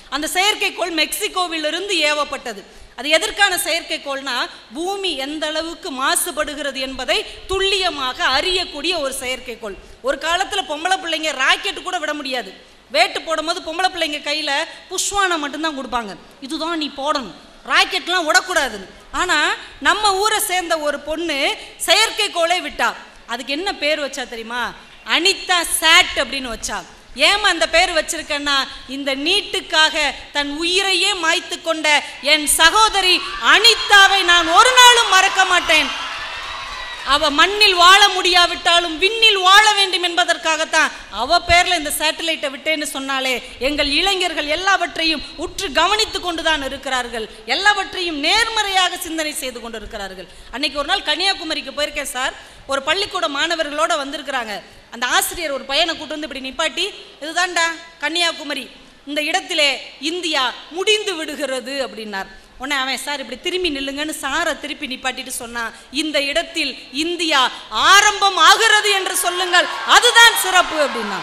அந்த செயற்கைக்கோள் மெக்சிகோவிலிருந்து ஏவப்பட்டது அது எதற்கான செயற்கைக்கோள்னா பூமி எந்த அளவுக்கு மாசுபடுகிறது என்பதை துல்லியமாக அறியக்கூடிய ஒரு செயற்கைக்கோள் ஒரு காலத்துல பொம்பளை பிள்ளைங்க ராக்கெட் கூட விட முடியாது வேட்டு போடும்போது பொம்பளை பிள்ளைங்க கையில புஷ்வானம் மட்டும்தான் கொடுப்பாங்க இதுதான் நீ போடணும் ராக்கெட்லாம் விடக்கூடாதுன்னு ஆனா நம்ம ஊரை சேர்ந்த ஒரு பொண்ணு செயற்கைக்கோளை விட்டா அதுக்கு என்ன பேர் வச்சா தெரியுமா அனிதா சாட் அப்படின்னு வச்சா ஏமா அந்த பேர் வச்சிருக்கேன்னா இந்த நீட்டுக்காக தன் உயிரையே மாய்த்து கொண்ட என் சகோதரி அனிதாவை நான் ஒரு நாளும் மறக்க மாட்டேன் அவ மண்ணில் வாழ முடியாவிட்டாலும் விண்ணில் வாழ வேண்டும் என்பதற்காகத்தான் அவ பேர்ல இந்த சேட்டலைட்டை விட்டேன்னு சொன்னாலே எங்கள் இளைஞர்கள் எல்லாவற்றையும் உற்று கவனித்து கொண்டுதான் இருக்கிறார்கள் எல்லாவற்றையும் நேர்மறையாக சிந்தனை செய்து கொண்டு இருக்கிறார்கள் அன்னைக்கு ஒரு நாள் கன்னியாகுமரிக்கு போயிருக்கேன் சார் ஒரு பள்ளிக்கூட மாணவர்களோட வந்திருக்கிறாங்க அந்த ஆசிரியர் ஒரு பையனை கூட்டு வந்து இப்படி நிப்பாட்டி இதுதான்டா கன்னியாகுமரி இந்த இடத்திலே இந்தியா முடிந்து விடுகிறது அப்படின்னார் உடனே அவன் சார் இப்படி திரும்பி நில்லுங்கன்னு சாரை திருப்பி நிப்பாட்டிட்டு சொன்னான் இந்த இடத்தில் இந்தியா ஆரம்பம் ஆகிறது என்று சொல்லுங்கள் அதுதான் சிறப்பு அப்படின்னா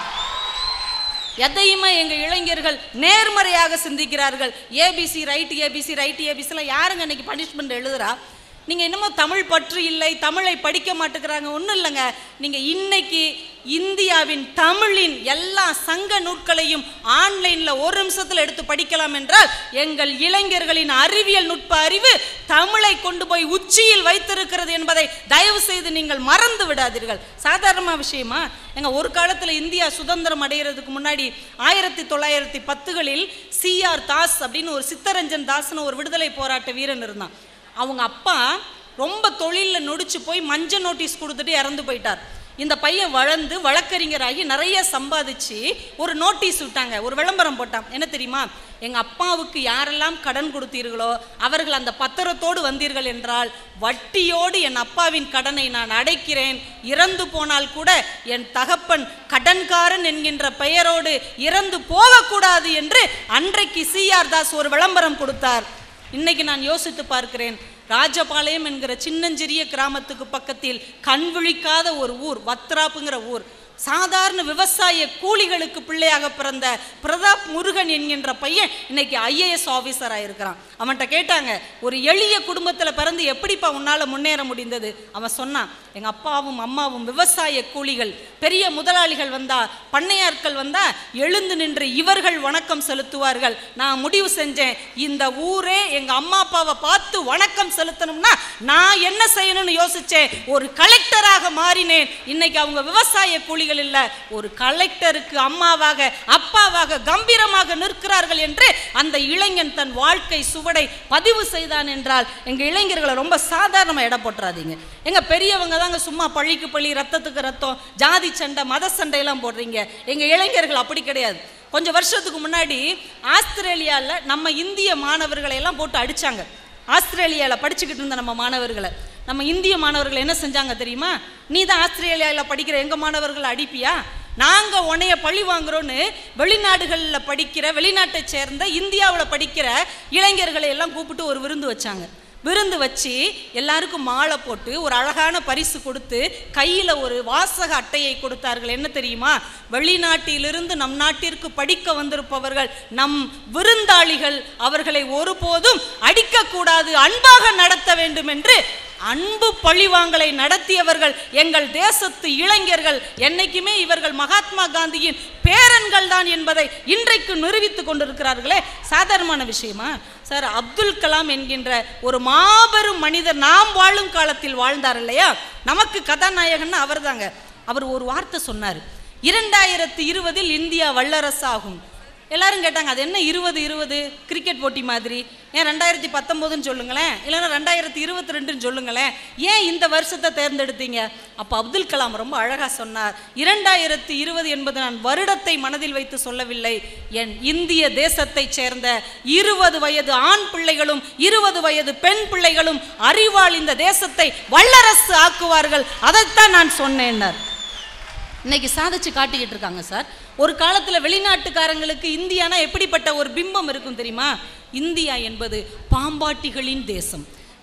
எதையுமே எங்க இளைஞர்கள் நேர்மறையாக சிந்திக்கிறார்கள் ஏபிசி ரைட் ஏபிசி ரைட் ஏபிசிலாம் யாருங்க இன்னைக்கு பனிஷ்மெண்ட் எழுதுறா நீங்க இன்னமும் தமிழ் பற்று இல்லை தமிழை படிக்க மாட்டேங்கிறாங்க ஒன்றும் இல்லைங்க நீங்க இன்னைக்கு இந்தியாவின் தமிழின் எல்லா சங்க நூட்களையும் ஆன்லைன்ல ஒரு நிமிஷத்துல எடுத்து படிக்கலாம் என்றால் எங்கள் இளைஞர்களின் அறிவியல் நுட்ப அறிவு தமிழை கொண்டு போய் உச்சியில் வைத்திருக்கிறது என்பதை தயவு செய்து நீங்கள் மறந்து விடாதீர்கள் சாதாரண விஷயமா எங்க ஒரு காலத்துல இந்தியா சுதந்திரம் அடைகிறதுக்கு முன்னாடி ஆயிரத்தி தொள்ளாயிரத்தி பத்துகளில் சிஆர் தாஸ் அப்படின்னு ஒரு சித்தரஞ்சன் தாஸ்னு ஒரு விடுதலை போராட்ட வீரன் இருந்தான் அவங்க அப்பா ரொம்ப தொழிலில் நொடிச்சு போய் மஞ்சள் நோட்டீஸ் கொடுத்துட்டு இறந்து போயிட்டார் இந்த பையன் வளர்ந்து வழக்கறிஞராகி நிறைய சம்பாதிச்சு ஒரு நோட்டீஸ் விட்டாங்க ஒரு விளம்பரம் போட்டான் என்ன தெரியுமா எங்க அப்பாவுக்கு யாரெல்லாம் கடன் கொடுத்தீர்களோ அவர்கள் அந்த பத்திரத்தோடு வந்தீர்கள் என்றால் வட்டியோடு என் அப்பாவின் கடனை நான் அடைக்கிறேன் இறந்து போனால் கூட என் தகப்பன் கடன்காரன் என்கின்ற பெயரோடு இறந்து போகக்கூடாது என்று அன்றைக்கு சிஆர் தாஸ் ஒரு விளம்பரம் கொடுத்தார் இன்னைக்கு நான் யோசித்து பார்க்கிறேன் ராஜபாளையம் என்கிற சின்னஞ்சிறிய கிராமத்துக்கு பக்கத்தில் கண் விழிக்காத ஒரு ஊர் வத்ராப்புங்கிற ஊர் சாதாரண விவசாய கூலிகளுக்கு பிள்ளையாக பிறந்த பிரதாப் முருகன் என்கின்ற பையன் இன்னைக்கு ஐஏஎஸ் ஆஃபீஸராக இருக்கிறான் அவன்கிட்ட கேட்டாங்க ஒரு எளிய குடும்பத்தில் பிறந்து எப்படிப்பா உன்னால் முன்னேற முடிந்தது அவன் சொன்னான் எங்கள் அப்பாவும் அம்மாவும் விவசாய கூலிகள் பெரிய முதலாளிகள் வந்தா பண்ணையாட்கள் வந்தா எழுந்து நின்று இவர்கள் வணக்கம் செலுத்துவார்கள் நான் முடிவு செஞ்சேன் இந்த ஊரே எங்கள் அம்மா அப்பாவை பார்த்து வணக்கம் செலுத்தணும்னா நான் என்ன செய்யணும்னு யோசிச்சேன் ஒரு கலெக்டராக மாறினேன் இன்னைக்கு அவங்க விவசாய கூலிகள் இல்ல ஒரு கலெக்டருக்கு அம்மாவாக அப்பாவாக கம்பீரமாக நிற்கிறார்கள் என்று அந்த இளைஞன் தன் வாழ்க்கை சுவடை பதிவு செய்தான் என்றால் எங்க இளைஞர்களை ரொம்ப சாதாரணமா எடை போட்டுறாதீங்க எங்க பெரியவங்க தாங்க சும்மா பழிக்கு பழி ரத்தத்துக்கு ரத்தம் ஜாதி சண்டை மத சண்டையெல்லாம் போடுறீங்க எங்க இளைஞர்கள் அப்படி கிடையாது கொஞ்சம் வருஷத்துக்கு முன்னாடி ஆஸ்திரேலியாவில் நம்ம இந்திய மாணவர்களை எல்லாம் போட்டு அடிச்சாங்க ஆஸ்திரேலியாவில் படிச்சுக்கிட்டு இருந்த நம்ம மாணவர்களை நம்ம இந்திய மாணவர்கள் என்ன செஞ்சாங்க தெரியுமா நீ தான் ஆஸ்திரேலியாவில் படிக்கிற எங்கள் மாணவர்களை அடிப்பியா நாங்கள் உன்னைய பழி வாங்குறோன்னு வெளிநாடுகளில் படிக்கிற வெளிநாட்டை சேர்ந்த இந்தியாவில் படிக்கிற இளைஞர்களை எல்லாம் கூப்பிட்டு ஒரு விருந்து வச்சாங்க விருந்து வச்சு எல்லாருக்கும் மாலை போட்டு ஒரு அழகான பரிசு கொடுத்து கையில் ஒரு வாசக அட்டையை கொடுத்தார்கள் என்ன தெரியுமா வெளிநாட்டிலிருந்து நம் நாட்டிற்கு படிக்க வந்திருப்பவர்கள் நம் விருந்தாளிகள் அவர்களை ஒருபோதும் அடிக்கக்கூடாது அன்பாக நடத்த வேண்டும் என்று அன்பு பழிவாங்கலை நடத்தியவர்கள் எங்கள் தேசத்து இளைஞர்கள் என்னைக்குமே இவர்கள் மகாத்மா காந்தியின் பேரன்கள் தான் என்பதை இன்றைக்கு நிரூபித்துக் கொண்டிருக்கிறார்களே சாதாரணமான விஷயமா சார் அப்துல் கலாம் என்கின்ற ஒரு மாபெரும் மனிதர் நாம் வாழும் காலத்தில் வாழ்ந்தார் இல்லையா நமக்கு கதாநாயகன் அவர்தாங்க அவர் ஒரு வார்த்தை சொன்னார் இரண்டாயிரத்து இருபதில் இந்தியா வல்லரசு ஆகும் எல்லாரும் கேட்டாங்க அது என்ன இருபது இருபது கிரிக்கெட் போட்டி மாதிரி ஏன் ரெண்டாயிரத்தி பத்தொம்போதுன்னு சொல்லுங்களேன் இல்லைன்னா ரெண்டாயிரத்தி இருபத்தி ரெண்டுன்னு சொல்லுங்களேன் ஏன் இந்த வருஷத்தை தேர்ந்தெடுத்தீங்க அப்போ அப்துல் கலாம் ரொம்ப அழகாக சொன்னார் இரண்டாயிரத்தி இருபது என்பது நான் வருடத்தை மனதில் வைத்து சொல்லவில்லை என் இந்திய தேசத்தைச் சேர்ந்த இருபது வயது ஆண் பிள்ளைகளும் இருபது வயது பெண் பிள்ளைகளும் அறிவால் இந்த தேசத்தை வல்லரசு ஆக்குவார்கள் அதைத்தான் நான் சொன்னேன்னார் இன்னைக்கு சாதிச்சு காட்டிக்கிட்டு இருக்காங்க சார் ஒரு காலத்துல வெளிநாட்டுக்காரங்களுக்கு இந்தியானா எப்படிப்பட்ட ஒரு பிம்பம் இருக்கும் தெரியுமா இந்தியா என்பது பாம்பாட்டிகளின் தேசம்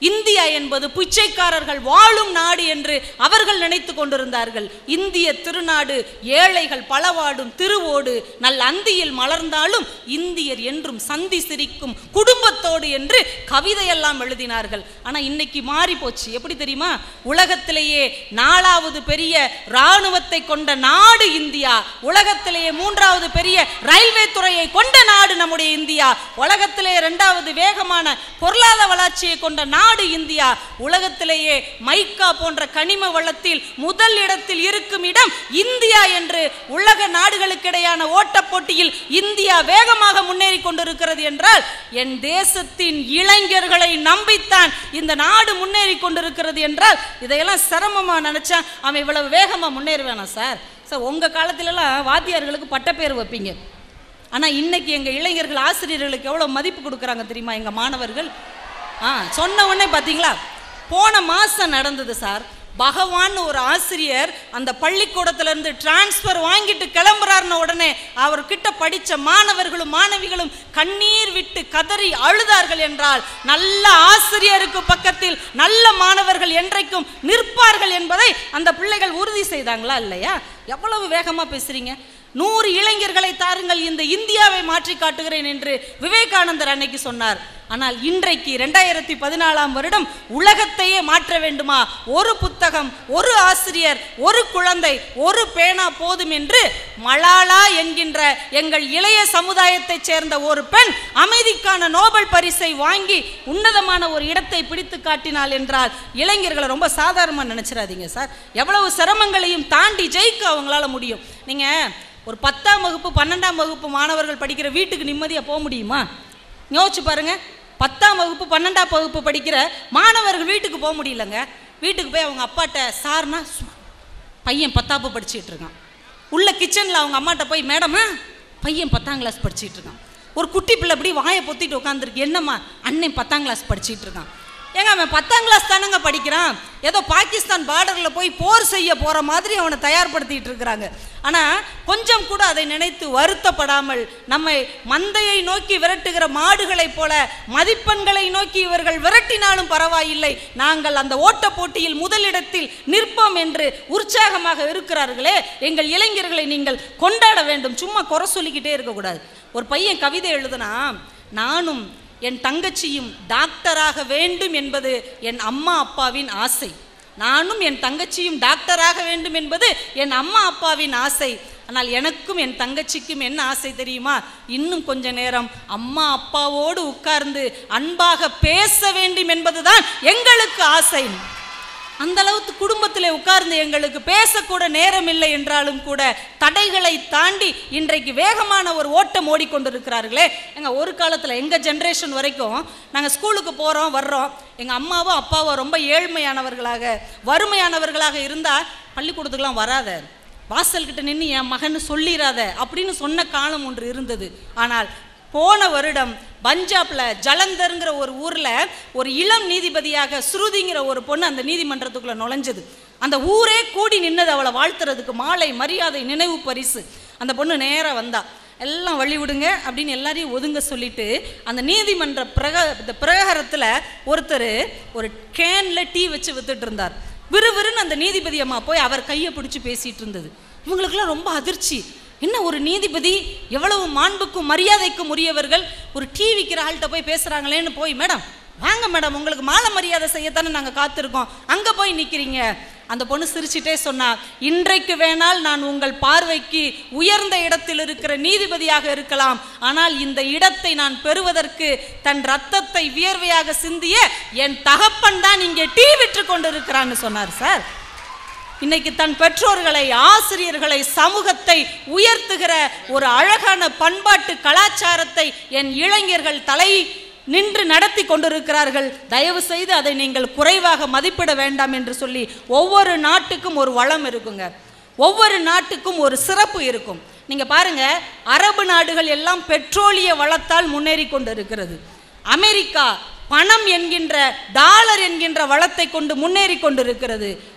இந்தியா என்பது பிச்சைக்காரர்கள் வாழும் நாடு என்று அவர்கள் நினைத்து கொண்டிருந்தார்கள் இந்திய திருநாடு ஏழைகள் பலவாடும் திருவோடு நல் அந்தியில் மலர்ந்தாலும் இந்தியர் என்றும் சந்தி சிரிக்கும் குடும்பத்தோடு என்று கவிதையெல்லாம் எழுதினார்கள் ஆனா இன்னைக்கு மாறி போச்சு எப்படி தெரியுமா உலகத்திலேயே நாலாவது பெரிய இராணுவத்தை கொண்ட நாடு இந்தியா உலகத்திலேயே மூன்றாவது பெரிய ரயில்வே துறையை கொண்ட நாடு நம்முடைய இந்தியா உலகத்திலே இரண்டாவது வேகமான பொருளாதார வளர்ச்சியை கொண்ட நாடு இந்தியா உலகத்திலேயே மைக்கா போன்ற கனிம வளத்தில் முதல் இடத்தில் இருக்கும் இடம் இந்தியா என்று உலக நாடுகளுக்கிடையான ஓட்டப் போட்டியில் இந்தியா வேகமாக முன்னேறி கொண்டிருக்கிறது என்றால் என் தேசத்தின் இளைஞர்களை நம்பித்தான் இந்த நாடு முன்னேறி கொண்டிருக்கிறது என்றால் இதையெல்லாம் சிரமமா நினைச்சா அவன் இவ்வளவு வேகமா முன்னேறுவானா சார் சார் உங்க காலத்திலலாம் வாத்தியார்களுக்கு பட்டப்பேர் வைப்பீங்க ஆனா இன்னைக்கு எங்க இளைஞர்கள் ஆசிரியர்களுக்கு எவ்வளவு மதிப்பு கொடுக்குறாங்க தெரியுமா எங்க மாணவர்கள் ஆ சொன்ன உடனே பாத்தீங்களா போன மாசம் நடந்தது சார் பகவான் ஒரு ஆசிரியர் அந்த பள்ளிக்கூடத்துல இருந்து டிரான்ஸ்ஃபர் வாங்கிட்டு கிளம்புறாருன உடனே அவர்கிட்ட படிச்ச மாணவர்களும் மாணவிகளும் கண்ணீர் விட்டு கதறி அழுதார்கள் என்றால் நல்ல ஆசிரியருக்கு பக்கத்தில் நல்ல மாணவர்கள் என்றைக்கும் நிற்பார்கள் என்பதை அந்த பிள்ளைகள் உறுதி செய்தாங்களா இல்லையா எவ்வளவு வேகமா பேசுறீங்க நூறு இளைஞர்களை தாருங்கள் இந்த இந்தியாவை மாற்றி காட்டுகிறேன் என்று விவேகானந்தர் அன்னைக்கு சொன்னார் ஆனால் இன்றைக்கு ரெண்டாயிரத்தி பதினாலாம் வருடம் உலகத்தையே மாற்ற வேண்டுமா ஒரு புத்தகம் ஒரு ஆசிரியர் ஒரு குழந்தை ஒரு பேனா போதும் என்று மலாலா என்கின்ற எங்கள் இளைய சமுதாயத்தைச் சேர்ந்த ஒரு பெண் அமைதிக்கான நோபல் பரிசை வாங்கி உன்னதமான ஒரு இடத்தை பிடித்து காட்டினாள் என்றால் இளைஞர்களை ரொம்ப சாதாரணமாக நினைச்சிடாதீங்க சார் எவ்வளவு சிரமங்களையும் தாண்டி ஜெயிக்க அவங்களால முடியும் நீங்க ஒரு பத்தாம் வகுப்பு பன்னெண்டாம் வகுப்பு மாணவர்கள் படிக்கிற வீட்டுக்கு நிம்மதியாக போக முடியுமா யோசிச்சு பாருங்க பத்தாம் வகுப்பு பன்னெண்டாம் வகுப்பு படிக்கிற மாணவர்கள் வீட்டுக்கு போக முடியலங்க வீட்டுக்கு போய் அவங்க அப்பாட்ட சார்னா சும்மா பையன் பத்தாப்பு படிச்சிட்டு இருக்கான் உள்ள கிச்சனில் அவங்க அம்மாட்ட போய் மேடமா பையன் பத்தாம் கிளாஸ் படிச்சிட்டு இருக்கான் ஒரு குட்டி பிள்ளை இப்படி வாயை பொத்திட்டு உட்காந்துருக்கு என்னம்மா அண்ணன் பத்தாம் கிளாஸ் படிச்சிட்டு இருக்கான் ஏங்க அவன் பத்தாம் கிளாஸ் தானங்க படிக்கிறான் ஏதோ பாகிஸ்தான் பார்டரில் போய் போர் செய்ய போகிற மாதிரி அவனை தயார்படுத்திட்டு இருக்கிறாங்க ஆனால் கொஞ்சம் கூட அதை நினைத்து வருத்தப்படாமல் நம்மை மந்தையை நோக்கி விரட்டுகிற மாடுகளைப் போல மதிப்பெண்களை நோக்கி இவர்கள் விரட்டினாலும் பரவாயில்லை நாங்கள் அந்த ஓட்டப் போட்டியில் முதலிடத்தில் நிற்போம் என்று உற்சாகமாக இருக்கிறார்களே எங்கள் இளைஞர்களை நீங்கள் கொண்டாட வேண்டும் சும்மா குறை சொல்லிக்கிட்டே இருக்கக்கூடாது ஒரு பையன் கவிதை எழுதுனா நானும் என் தங்கச்சியும் டாக்டராக வேண்டும் என்பது என் அம்மா அப்பாவின் ஆசை நானும் என் தங்கச்சியும் டாக்டராக வேண்டும் என்பது என் அம்மா அப்பாவின் ஆசை ஆனால் எனக்கும் என் தங்கச்சிக்கும் என்ன ஆசை தெரியுமா இன்னும் கொஞ்ச நேரம் அம்மா அப்பாவோடு உட்கார்ந்து அன்பாக பேச வேண்டும் என்பதுதான் எங்களுக்கு ஆசை அந்த அளவுக்கு குடும்பத்தில் உட்கார்ந்து எங்களுக்கு பேசக்கூட நேரம் இல்லை என்றாலும் கூட தடைகளை தாண்டி இன்றைக்கு வேகமான ஒரு ஓட்டம் ஓடிக்கொண்டிருக்கிறார்களே எங்க ஒரு காலத்தில் எங்க ஜென்ரேஷன் வரைக்கும் நாங்கள் ஸ்கூலுக்கு போகிறோம் வர்றோம் எங்கள் அம்மாவோ அப்பாவோ ரொம்ப ஏழ்மையானவர்களாக வறுமையானவர்களாக இருந்தால் பள்ளிக்கூடத்துக்குலாம் வராத வாசல்கிட்ட நின்று என் மகன் சொல்லிடாத அப்படின்னு சொன்ன காலம் ஒன்று இருந்தது ஆனால் போன வருடம் பஞ்சாப்ல ஜலந்தருங்கிற ஒரு ஊர்ல ஒரு இளம் நீதிபதியாக ஸ்ருதிங்கிற ஒரு பொண்ணு அந்த நீதிமன்றத்துக்குள்ள நுழைஞ்சது அந்த ஊரே கூடி நின்னது அவளை வாழ்த்துறதுக்கு மாலை மரியாதை நினைவு பரிசு அந்த பொண்ணு நேரா வந்தா எல்லாம் வழி விடுங்க அப்படின்னு எல்லாரையும் ஒதுங்க சொல்லிட்டு அந்த நீதிமன்ற பிரக இந்த பிரகாரத்தில் ஒருத்தர் ஒரு கேன்ல டீ வச்சு வித்துட்டு இருந்தார் விறுவிறுன்னு அந்த நீதிபதி அம்மா போய் அவர் கையை பிடிச்சி பேசிட்டு இருந்தது இவங்களுக்கெல்லாம் ரொம்ப அதிர்ச்சி என்ன ஒரு நீதிபதி எவ்வளவு மாண்புக்கும் மரியாதைக்கும் உரியவர்கள் ஒரு டீ விற்கிற ஆள்கிட்ட போய் பேசுகிறாங்களேன்னு போய் மேடம் வாங்க மேடம் உங்களுக்கு மாலை மரியாதை செய்யத்தானே நாங்கள் காத்திருக்கோம் அங்கே போய் நிற்கிறீங்க அந்த பொண்ணு சிரிச்சிட்டே சொன்னா இன்றைக்கு வேணால் நான் உங்கள் பார்வைக்கு உயர்ந்த இடத்தில் இருக்கிற நீதிபதியாக இருக்கலாம் ஆனால் இந்த இடத்தை நான் பெறுவதற்கு தன் ரத்தத்தை வியர்வையாக சிந்திய என் தகப்பன் தான் இங்கே டீ விற்று கொண்டிருக்கிறான்னு சொன்னார் சார் இன்னைக்கு தன் பெற்றோர்களை ஆசிரியர்களை சமூகத்தை உயர்த்துகிற ஒரு அழகான பண்பாட்டு கலாச்சாரத்தை என் இளைஞர்கள் தலை நின்று நடத்தி கொண்டிருக்கிறார்கள் தயவு செய்து அதை நீங்கள் குறைவாக மதிப்பிட வேண்டாம் என்று சொல்லி ஒவ்வொரு நாட்டுக்கும் ஒரு வளம் இருக்குங்க ஒவ்வொரு நாட்டுக்கும் ஒரு சிறப்பு இருக்கும் நீங்க பாருங்க அரபு நாடுகள் எல்லாம் பெட்ரோலிய வளத்தால் முன்னேறி கொண்டிருக்கிறது அமெரிக்கா பணம் என்கின்ற டாலர் என்கின்ற வளத்தை கொண்டு முன்னேறி கொண்டிருக்கிறது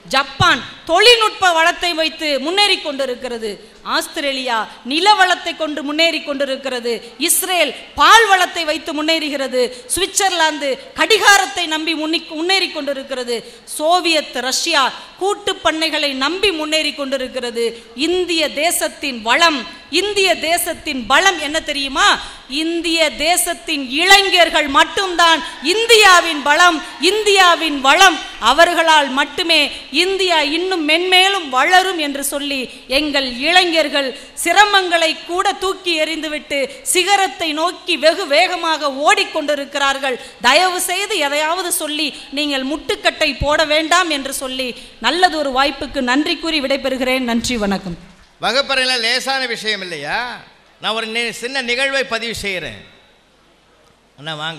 ஜப்பான் தொழில்நுட்ப வளத்தை வைத்து முன்னேறி கொண்டிருக்கிறது ஆஸ்திரேலியா நில வளத்தை கொண்டு முன்னேறி கொண்டிருக்கிறது இஸ்ரேல் பால் வளத்தை வைத்து முன்னேறுகிறது சுவிட்சர்லாந்து கடிகாரத்தை நம்பி முன்னி முன்னேறி கொண்டிருக்கிறது சோவியத் ரஷ்யா கூட்டு பண்ணைகளை நம்பி முன்னேறி கொண்டிருக்கிறது இந்திய தேசத்தின் வளம் இந்திய தேசத்தின் பலம் என்ன தெரியுமா இந்திய தேசத்தின் இளைஞர்கள் மட்டும்தான் இந்தியாவின் பலம் இந்தியாவின் வளம் அவர்களால் மட்டுமே இந்தியா இன்னும் மென்மேலும் வளரும் என்று சொல்லி எங்கள் இளைஞர்கள் சிரமங்களை கூட தூக்கி எறிந்துவிட்டு சிகரத்தை நோக்கி வெகு வேகமாக ஓடிக்கொண்டிருக்கிறார்கள் தயவு செய்து எதையாவது சொல்லி நீங்கள் முட்டுக்கட்டை போட வேண்டாம் என்று சொல்லி நல்லதொரு வாய்ப்புக்கு நன்றி கூறி விடைபெறுகிறேன் நன்றி வணக்கம் வகுப்பறையில் லேசான விஷயம் இல்லையா நான் ஒரு நி- சின்ன நிகழ்வை பதிவு செய்கிறேன் அண்ணா வாங்க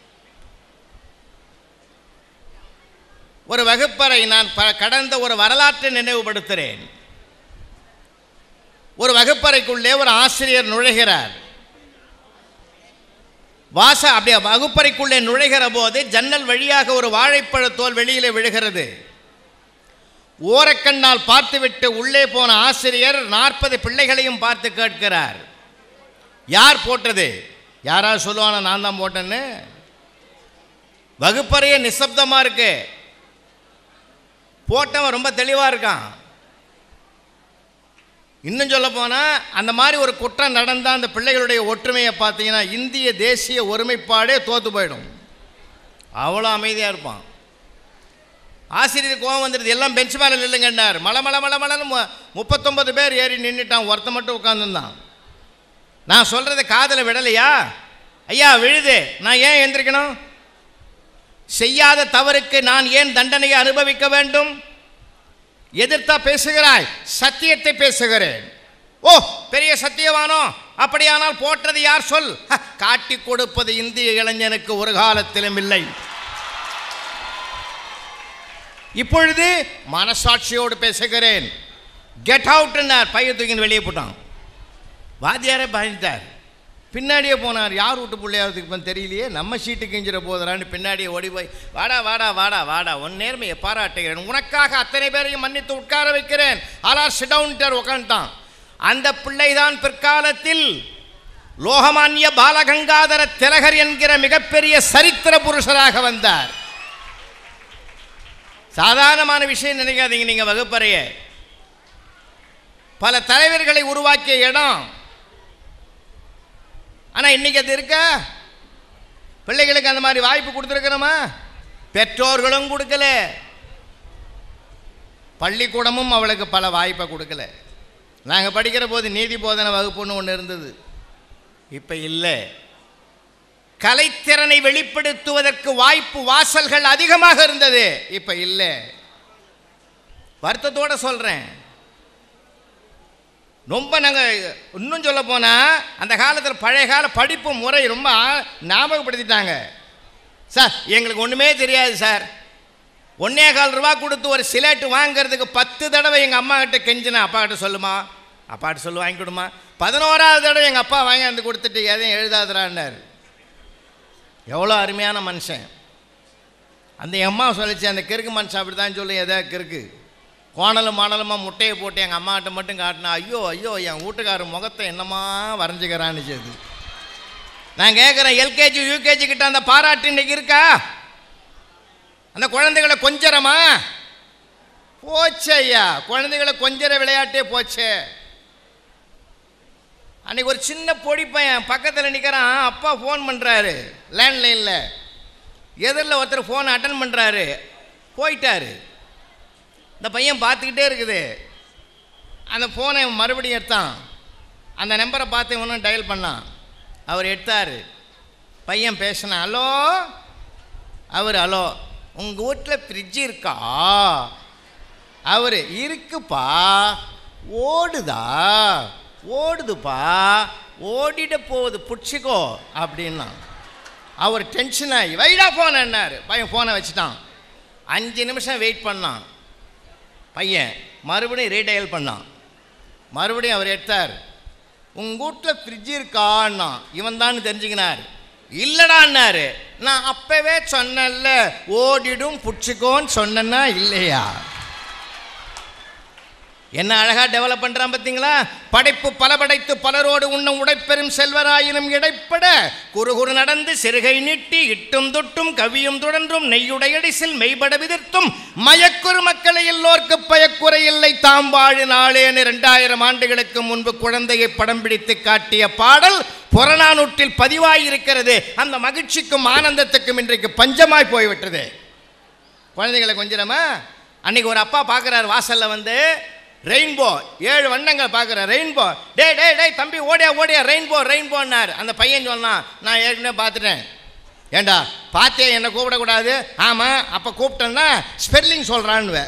ஒரு வகுப்பறை நான் ப- கடந்த ஒரு வரலாற்றை நினைவுபடுத்துகிறேன் ஒரு வகுப்பறைக்குள்ளே ஒரு ஆசிரியர் நுழைகிறார் வாச அப்படியே வகுப்பறைக்குள்ளே நுழைகிற போது ஜன்னல் வழியாக ஒரு வாழைப்பழத்தோல் வெளியிலே விழுகிறது ஓரக்கண்ணால் பார்த்துவிட்டு உள்ளே போன ஆசிரியர் நாற்பது பிள்ளைகளையும் பார்த்து கேட்கிறார் யார் போட்டது யாராவது சொல்லுவானா நான் தான் போட்டேன்னு வகுப்பறையே நிசப்தமாக இருக்கு போட்டவன் ரொம்ப தெளிவாக இருக்கான் இன்னும் சொல்ல போனால் அந்த மாதிரி ஒரு குற்றம் நடந்தால் அந்த பிள்ளைகளுடைய ஒற்றுமையை பார்த்தீங்கன்னா இந்திய தேசிய ஒருமைப்பாடே தோத்து போயிடும் அவ்வளோ அமைதியாக இருப்பான் ஆசிரியர் கோவம் வந்துடுது எல்லாம் பெஞ்ச் மேலே நில்லுங்கன்னார் மலை மலை மலை மலைன்னு மு- முப்பத்தொன்பது பேர் ஏறி நின்றுட்டான் ஒருத்த மட்டும் உட்காந்துருந்தான் நான் சொல்கிறத காதில் விடலையா ஐயா விழுது நான் ஏன் எந்திரிக்கணும் செய்யாத தவறுக்கு நான் ஏன் தண்டனையை அனுபவிக்க வேண்டும் எதிர்த்தா பேசுகிறாய் சத்தியத்தை பேசுகிறேன் ஓ பெரிய சத்தியவானோ அப்படியானால் போட்டது யார் சொல் ஹ, காட்டிக் கொடுப்பது இந்திய இளைஞனுக்கு ஒரு காலத்திலும் இல்லை இப்பொழுது மனசாட்சியோடு பேசுகிறேன் கெட் அவுட்னார் பைய தூக்கின்னு வெளியே போட்டான் வாத்தியாரே பயந்தார் பின்னாடியே போனார் யார் வீட்டு பிள்ளையாவதுக்கு இப்போ தெரியலையே நம்ம சீட்டு கிஞ்சிட போதுறான்னு பின்னாடியே ஓடி போய் வாடா வாடா வாடா வாடா உன் நேர்மையை பாராட்டுகிறேன் உனக்காக அத்தனை பேரையும் மன்னித்து உட்கார வைக்கிறேன் ஆலார் சிடவுன்ட்டார் உட்காந்துட்டான் அந்த பிள்ளைதான் பிற்காலத்தில் லோகமான்ய பாலகங்காதர திலகர் என்கிற மிகப்பெரிய சரித்திர புருஷராக வந்தார் சாதாரணமான விஷயம் நினைக்காதீங்க நீங்க வகுப்பறைய பல தலைவர்களை உருவாக்கிய இடம் ஆனா இன்னைக்கு அது இருக்கா பிள்ளைகளுக்கு அந்த மாதிரி வாய்ப்பு கொடுத்துருக்கிறோமா பெற்றோர்களும் கொடுக்கல பள்ளிக்கூடமும் அவளுக்கு பல வாய்ப்பை கொடுக்கல நாங்கள் படிக்கிற போது நீதி போதனை வகுப்புன்னு ஒன்று இருந்தது இப்போ இல்லை கலைத்திறனை வெளிப்படுத்துவதற்கு வாய்ப்பு வாசல்கள் அதிகமாக இருந்தது இப்போ இல்லை வருத்தத்தோட சொல்கிறேன் ரொம்ப நாங்கள் இன்னும் சொல்ல போனால் அந்த காலத்தில் பழைய கால படிப்பு முறை ரொம்ப ஆ- ஞாபகப்படுத்திட்டாங்க சார் எங்களுக்கு ஒன்றுமே தெரியாது சார் ஒன்னே கால் ரூபா கொடுத்து ஒரு சிலேட்டு வாங்குறதுக்கு பத்து தடவை எங்கள் அம்மா கிட்ட கெஞ்சினேன் அப்பா கிட்ட சொல்லுமா அப்பாட்ட சொல்லு வாங்கி கொடுமா பதினோராவது தடவை எங்கள் அப்பா வாங்கி வந்து கொடுத்துட்டு எதையும் எழுதாதுறான்னார் எவ்வளோ அருமையான மனுஷன் அந்த என் அம்மா சொல்லிச்சு அந்த கிறுக்கு மனுஷன் அப்படி தான் சொல்லி எதா கிறுக்கு கோணலும் மாணலுமாக முட்டையை போட்டு எங்கள் அம்மாட்ட மட்டும் காட்டினா ஐயோ ஐயோ என் வீட்டுக்காரர் முகத்தை என்னமா வரைஞ்சிக்கிறான்னு செய்து நான் கேட்குறேன் எல்கேஜி யூகேஜி கிட்ட அந்த பாராட்டு இன்னைக்கு இருக்கா அந்த குழந்தைகளை கொஞ்சரமா போச்சே ஐயா குழந்தைகளை கொஞ்சர விளையாட்டே போச்சே அன்னைக்கு ஒரு சின்ன பொடி பையன் பக்கத்தில் நிற்கிறான் அப்பா ஃபோன் பண்ணுறாரு லேண்ட்லைனில் எதிரில் ஒருத்தர் ஃபோன் அட்டன் பண்ணுறாரு போயிட்டாரு இந்த பையன் பார்த்துக்கிட்டே இருக்குது அந்த ஃபோனை மறுபடியும் எடுத்தான் அந்த நம்பரை பார்த்து இவனும் டயல் பண்ணான் அவர் எடுத்தார் பையன் பேசினான் ஹலோ அவர் ஹலோ உங்கள் வீட்டில் ஃப்ரிட்ஜ் இருக்கா அவர் இருக்குப்பா ஓடுதா ஓடுதுப்பா ஓடிட போகுது பிடிச்சிக்கோ அப்படின்னா அவர் டென்ஷன் ஆகி வைடா ஃபோன் என்னார் பையன் ஃபோனை வச்சுட்டான் அஞ்சு நிமிஷம் வெயிட் பண்ணான் பையன் மறுபடியும் ரீடயல் பண்ணான் மறுபடியும் அவர் எடுத்தார் உங்கள் வீட்டில் ஃப்ரிட்ஜ் இருக்கான்னா இவன் தான் தெரிஞ்சுக்கினார் இல்லடான்னாரு நான் அப்பவே சொன்னேன்ல ஓடிடும் புடிச்சிக்கோன்னு சொன்னேன்னா இல்லையா என்ன அழகா டெவலப் பண்றான் பார்த்தீங்களா படைப்பு பல படைத்து பலரோடு உண்ணும் உடைப்பெரும் செல்வராயினும் இடைப்பட குறு குறு நடந்து சிறுகை நீட்டி இட்டும் தொட்டும் கவியும் தொடர்ந்தும் நெய்யுடையடிசில் மெய்பட விதிர்த்தும் மயக்குறு மக்களை எல்லோர்க்கு பயக்குறை இல்லை தாம் வாழு நாளேன்னு ரெண்டாயிரம் ஆண்டுகளுக்கு முன்பு குழந்தையை படம் பிடித்து காட்டிய பாடல் புறநானூற்றில் பதிவாயிருக்கிறது அந்த மகிழ்ச்சிக்கும் ஆனந்தத்துக்கும் இன்றைக்கு பஞ்சமாய் போய்விட்டது குழந்தைகளை கொஞ்சமா அன்னைக்கு ஒரு அப்பா பார்க்குறாரு வாசல்ல வந்து ரெயின்போ ஏழு வண்ணங்களை பார்க்குறாரு ரெயின்போ டேய் டேய் டேய் தம்பி ஓடியா ஓடியா ரெயின்போ ரெயின்போன்னார் அந்த பையன் சொன்னான் நான் ஏற்கனவே பார்த்துட்டேன் ஏண்டா பார்த்தே என்னை கூப்பிடக்கூடாது ஆமாம் அப்போ கூப்பிட்டேன்னா ஸ்பெல்லிங் சொல்கிறான்னு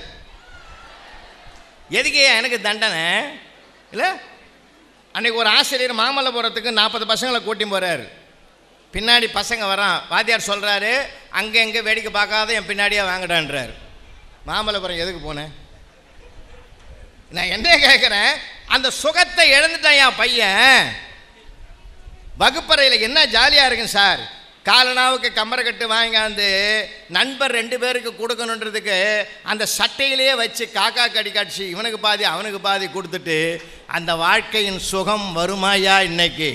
எதுக்கு எனக்கு தண்டனை இல்லை அன்னைக்கு ஒரு ஆசிரியர் மாமல்லபுரத்துக்கு நாற்பது பசங்களை கூட்டி போகிறாரு பின்னாடி பசங்க வரான் வாத்தியார் சொல்கிறாரு அங்கே எங்கே வேடிக்கை பார்க்காத என் பின்னாடியே வாங்கடான்றார் மாமல்லபுரம் எதுக்கு போனேன் நான் என்ன கேட்குறேன் அந்த சுகத்தை இழந்துட்டான் என் பையன் வகுப்பறையில் என்ன ஜாலியாக இருக்குங்க சார் காலனாவுக்கு கம்மரை கட்டு வாங்கியாந்து நண்பர் ரெண்டு பேருக்கு கொடுக்கணுன்றதுக்கு அந்த சட்டையிலேயே வச்சு காக்கா கடி காட்சி இவனுக்கு பாதி அவனுக்கு பாதி கொடுத்துட்டு அந்த வாழ்க்கையின் சுகம் வருமாயா இன்னைக்கு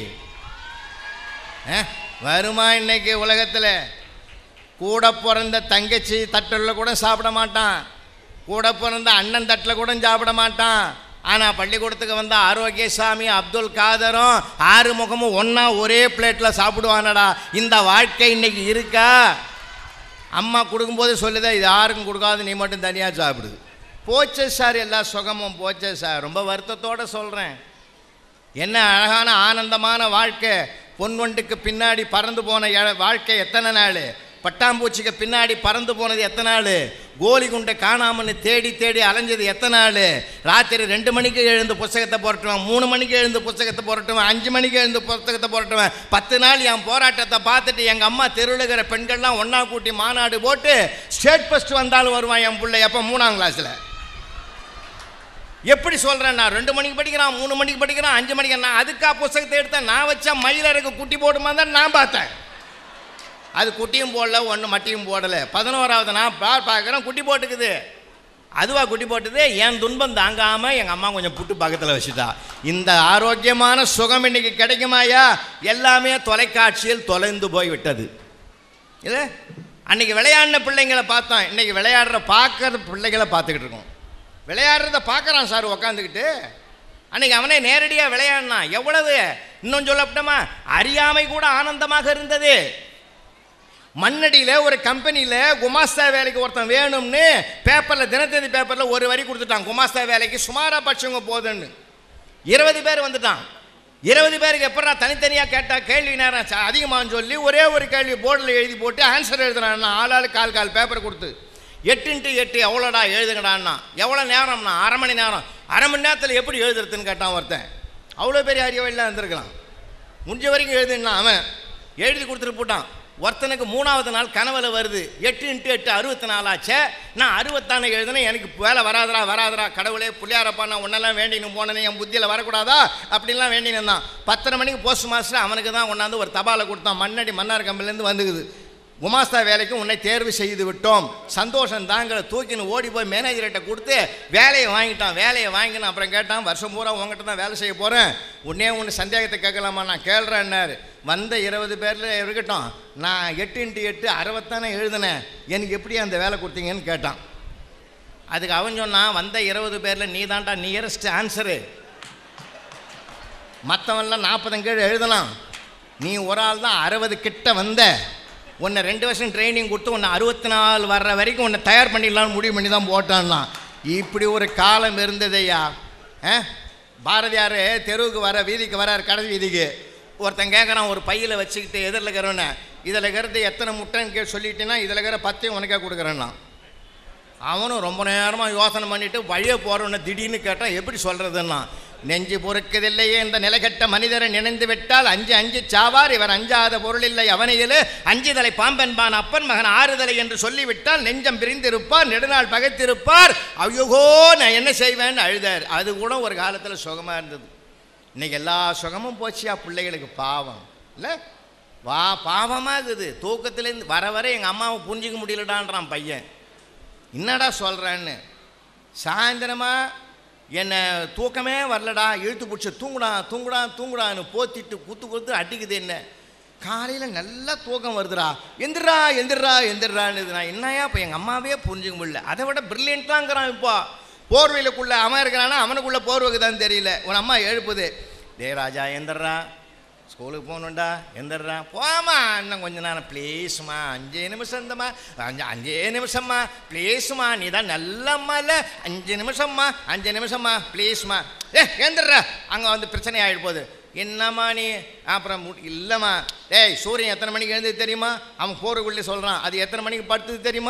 ஆ? வருமா இன்னைக்கு உலகத்தில் கூட பிறந்த தங்கச்சி தட்டில் கூட சாப்பிட மாட்டான் கூட பிறந்த அண்ணன் தட்டில் கூட சாப்பிட மாட்டான் ஆனால் பள்ளிக்கூடத்துக்கு வந்த ஆரோக்கியசாமி அப்துல் காதரும் ஆறுமுகமும் ஒன்றா ஒரே பிளேட்டில் சாப்பிடுவானடா இந்த வாழ்க்கை இன்னைக்கு இருக்கா அம்மா கொடுக்கும்போது சொல்லுதா இது யாருக்கும் கொடுக்காது நீ மட்டும் தனியாக சாப்பிடு போச்சே சார் எல்லா சுகமும் போச்சே சார் ரொம்ப வருத்தத்தோடு சொல்கிறேன் என்ன அழகான ஆனந்தமான வாழ்க்கை பொன்வண்டுக்கு பின்னாடி பறந்து போன எ- வாழ்க்கை எத்தனை நாள் பட்டாம்பூச்சிக்கு பின்னாடி பறந்து போனது எத்தனை நாள் கோலி குண்டை காணாமன்னு தேடி தேடி அலைஞ்சது எத்தனை நாள் ராத்திரி ரெண்டு மணிக்கு எழுந்து புஸ்தகத்தை புரட்டுவேன் மூணு மணிக்கு எழுந்து புஸ்தகத்தை புரட்டுவேன் அஞ்சு மணிக்கு எழுந்து புஸ்தகத்தை புரட்டுவேன் பத்து நாள் என் போராட்டத்தை பார்த்துட்டு எங்கள் அம்மா தெருளுகிற பெண்கள்லாம் ஒன்றா கூட்டி மாநாடு போட்டு ஸ்டேட் ஃபஸ்ட் வந்தாலும் வருவான் என் பிள்ளை எப்போ மூணாம் கிளாஸில் எப்படி சொல்கிறேன் நான் ரெண்டு மணிக்கு படிக்கிறான் மூணு மணிக்கு படிக்கிறான் அஞ்சு மணிக்கு நான் அதுக்கா புஸ்தகத்தை எடுத்தேன் நான் வச்சா மயிலருக்கு குட்டி போடுமா தான் நான் பார்த்தேன் அது குட்டியும் போடல ஒன்று மட்டியும் போடலை பதினோராவது நான் பா பார்க்குறேன் குட்டி போட்டுக்குது அதுவா குட்டி போட்டது என் துன்பம் தாங்காமல் எங்கள் அம்மா கொஞ்சம் புட்டு பக்கத்தில் வச்சுட்டா இந்த ஆரோக்கியமான சுகம் இன்னைக்கு கிடைக்குமாயா எல்லாமே தொலைக்காட்சியில் தொலைந்து போய் விட்டது இல்லை அன்னைக்கு விளையாடின பிள்ளைங்களை பார்த்தோம் இன்னைக்கு விளையாடுற பார்க்குற பிள்ளைகளை பார்த்துக்கிட்டு இருக்கோம் விளையாடுறத பார்க்குறான் சார் உக்காந்துக்கிட்டு அன்னைக்கு அவனே நேரடியாக விளையாடினான் எவ்வளவு இன்னும் சொல்லப்பட்டமா அறியாமை கூட ஆனந்தமாக இருந்தது மண்ணடியில் ஒரு கம்பெனியில் குமாஸ்தா வேலைக்கு ஒருத்தன் வேணும்னு பேப்பரில் தினத்தந்தி பேப்பரில் ஒரு வரி கொடுத்துட்டான் குமாஸ்தா வேலைக்கு சுமாரா பட்சங்க போதுன்னு இருபது பேர் வந்துட்டான் இருபது பேருக்கு எப்படா தனித்தனியாக கேட்டால் கேள்வி நேரம் ச- அதிகமான்னு சொல்லி ஒரே ஒரு கேள்வி போர்டில் எழுதி போட்டு ஆன்சர் எழுதுறான் ஆளாளு கால் கால் பேப்பர் கொடுத்து எட்டு இன்ட்டு எட்டு எவ்வளோடா எழுதுங்கடான்னா எவ்வளோ நேரம்னா அரை மணி நேரம் அரை மணி நேரத்தில் எப்படி எழுதுறதுன்னு கேட்டான் ஒருத்தன் அவ்வளோ பெரிய அறிவெல்லாம் இருந்திருக்கலாம் முடிஞ்ச வரைக்கும் எழுதுனா அவன் எழுதி கொடுத்துட்டு போட்டான் ஒருத்தனுக்கு மூணாவது நாள் கனவுல வருது எட்டு இன்ட்டு எட்டு அறுபத்தி நாலாச்சே நான் அறுபத்தானு எழுதுனேன் எனக்கு வேலை வராதரா வராதரா கடவுளே புள்ளியாரப்பா நான் உன்னெல்லாம் வேண்டின்னு போனேன் என் புத்தியில் வரக்கூடாதா அப்படின்லாம் வேண்டின்னு தான் பத்தரை மணிக்கு போஸ்ட் மாஸ்டர் அவனுக்கு தான் கொண்டாந்து ஒரு தபாலை கொடுத்தான் மண்ணடி மன்னார் கம்பிலேருந்து வந்துக்குது குமாஸ்தா வேலைக்கு உன்னை தேர்வு செய்து விட்டோம் சந்தோஷம் தாங்களை தூக்கின்னு ஓடி போய் மேனேஜர்கிட்ட கொடுத்து வேலையை வாங்கிட்டான் வேலையை வாங்கினான் அப்புறம் கேட்டான் வருஷம் பூரா உங்ககிட்ட தான் வேலை செய்ய போகிறேன் உன்னே ஒன்று சந்தேகத்தை கேட்கலாமா நான் கேள்றேன்னாரு வந்த இருபது பேரில் இருக்கட்டும் நான் எட்டு இன்ட்டு எட்டு அறுபத்தானே எழுதினேன் எனக்கு எப்படி அந்த வேலை கொடுத்தீங்கன்னு கேட்டான் அதுக்கு அவன் சொன்னான் வந்த இருபது பேரில் நீ தான்டா நியரஸ்ட் ஆன்சரு மற்றவன்லாம் நாற்பதங்கேழு எழுதலாம் நீ ஒரு ஆள் தான் அறுபது கிட்ட வந்த உன்னை ரெண்டு வருஷம் ட்ரைனிங் கொடுத்து உன்னை அறுபத்தி நாலு வர்ற வரைக்கும் உன்னை தயார் பண்ணிடலாம்னு முடிவு பண்ணி தான் போட்டான்னா இப்படி ஒரு காலம் இருந்ததையா ஆ பாரதியார் தெருவுக்கு வர வீதிக்கு வரார் கடை வீதிக்கு ஒருத்தன் கேட்குறான் ஒரு பையில் வச்சுக்கிட்டு எதிரில் இருக்கிறவன இதில் இருக்கிறது எத்தனை முட்டைன்னு கே சொல்லிட்டேன்னா இதில் இருக்கிற பத்தையும் உனக்கே கொடுக்குறேன்னா அவனும் ரொம்ப நேரமாக யோசனை பண்ணிட்டு வழியே போகிறவனை திடீர்னு கேட்டால் எப்படி சொல்கிறதுன்னா நெஞ்சு பொறுக்கதில்லையே இந்த நிலைகட்ட மனிதரை நினைந்து விட்டால் அஞ்சு அஞ்சு சாவார் இவர் அஞ்சாத பொருள் இல்லை அவனையிலே அஞ்சுதலை பாம்பென்பான் அப்பன் மகன் ஆறுதலை என்று சொல்லிவிட்டால் நெஞ்சம் பிரிந்திருப்பார் நெடுநாள் பகைத்திருப்பார் ஐயோகோ நான் என்ன செய்வேன்னு அழுதார் அது கூட ஒரு காலத்தில் சுகமாக இருந்தது இன்னைக்கு எல்லா சுகமும் போச்சியா பிள்ளைகளுக்கு பாவம் இல்லை வா பாவமாக இருக்குது தூக்கத்துலேருந்து வர வர எங்கள் அம்மாவை புரிஞ்சிக்க முடியலடான்றான் பையன் என்னடா சொல்கிறேன்னு சாயந்தரமா என்னை தூக்கமே வரலடா இழுத்து பிடிச்சி தூங்குடா தூங்குடா தூங்குடான்னு போத்திட்டு குத்து குத்து அடிக்குது என்ன காலையில் நல்லா தூக்கம் வருதுடா எந்திரா எந்திரா எந்திரான்னு நான் என்னையா இப்போ எங்கள் அம்மாவே புரிஞ்சுக்க முடியல அதை விட பிரில்லியண்ட்டாங்கிறான் இப்போ போர்வையிலுக்குள்ளே அவன் இருக்கிறானா அவனுக்குள்ளே போர்வைக்கு தான் தெரியல உன் அம்மா எழுப்புது டே ராஜா எந்திரா ஸ்கூலுக்கு போகணுண்டா எந்திரா போமா இன்னும் கொஞ்ச நேரம் ப்ளீஸ்மா அஞ்சே நிமிஷம் இந்தம்மா அஞ்சு அஞ்சே நிமிஷம்மா ப்ளீஸ்மா நீ தான் நல்ல அம்மா இல்லை அஞ்சு நிமிஷம்மா அஞ்சு நிமிஷம்மா ப்ளீஸ்மா ஏ எந்திரா அங்கே வந்து பிரச்சனை ஆகிடு போகுது என்னம்மா நீ அப்புறம் மு- இல்லைம்மா டேய் சூரியன் எத்தனை மணிக்கு எழுந்தது தெரியுமா அவன் போருக்குள்ளே சொல்கிறான் அது எத்தனை மணிக்கு படுத்தது தெரியுமா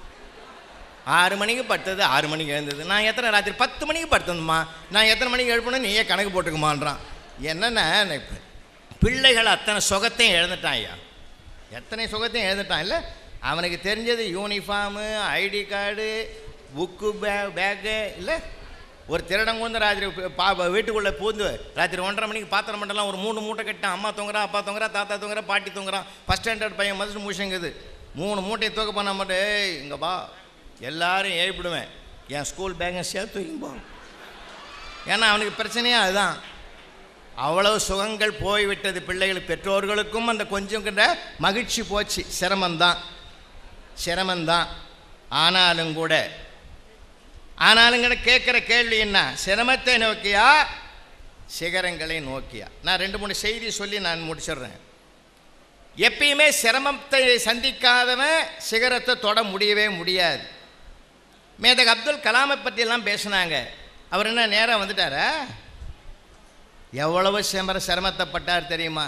ஆறு மணிக்கு படுத்தது ஆறு மணிக்கு எழுந்தது நான் எத்தனை ராத்திரி பத்து மணிக்கு படுத்தணுமா நான் எத்தனை மணிக்கு எழுப்பணும் நீயே கணக்கு போட்டுக்குமான்றான் என்னென்ன நான் இப்ப பிள்ளைகள் அத்தனை சுகத்தையும் எழுந்துட்டான் ஐயா எத்தனை சுகத்தையும் எழுந்துட்டான் இல்லை அவனுக்கு தெரிஞ்சது யூனிஃபார்மு ஐடி கார்டு புக்கு பே பேக்கு இல்லை ஒரு திருடன் கொண்டு ராத்திரி பா வீட்டுக்குள்ளே பூந்து ராத்திரி ஒன்றரை மணிக்கு பாத்திரம் மண்டலம் ஒரு மூணு மூட்டை கட்டான் அம்மா தூங்குறா அப்பா தூங்குறா தாத்தா தூங்குறா பாட்டி தூங்குறான் ஃபஸ்ட் ஸ்டாண்டர்ட் பையன் மதுட்டு முஷங்குது மூணு மூட்டையை தூக்க பண்ண மட்டும் ஏய் இங்கே பா எல்லாரும் ஏய்ப்பிடுவேன் என் ஸ்கூல் பேங்கை சேர்த்து வைக்கும்போ ஏன்னா அவனுக்கு பிரச்சனையே அதுதான் அவ்வளவு சுகங்கள் போய்விட்டது பிள்ளைகள் பெற்றோர்களுக்கும் அந்த கொஞ்சம் கிட்ட மகிழ்ச்சி போச்சு சிரமம்தான் சிரமம்தான் ஆனாலும் கூட ஆனாலும் கூட கேட்குற கேள்வி என்ன சிரமத்தை நோக்கியா சிகரங்களை நோக்கியா நான் ரெண்டு மூணு செய்தி சொல்லி நான் முடிச்சிடுறேன் எப்பயுமே சிரமத்தை சந்திக்காதவன் சிகரத்தை தொட முடியவே முடியாது மேதக் அப்துல் கலாமை பற்றியெல்லாம் பேசுனாங்க அவர் என்ன நேரம் வந்துட்டாரா எவ்வளவு சிமர சிரமத்தைப்பட்டார் தெரியுமா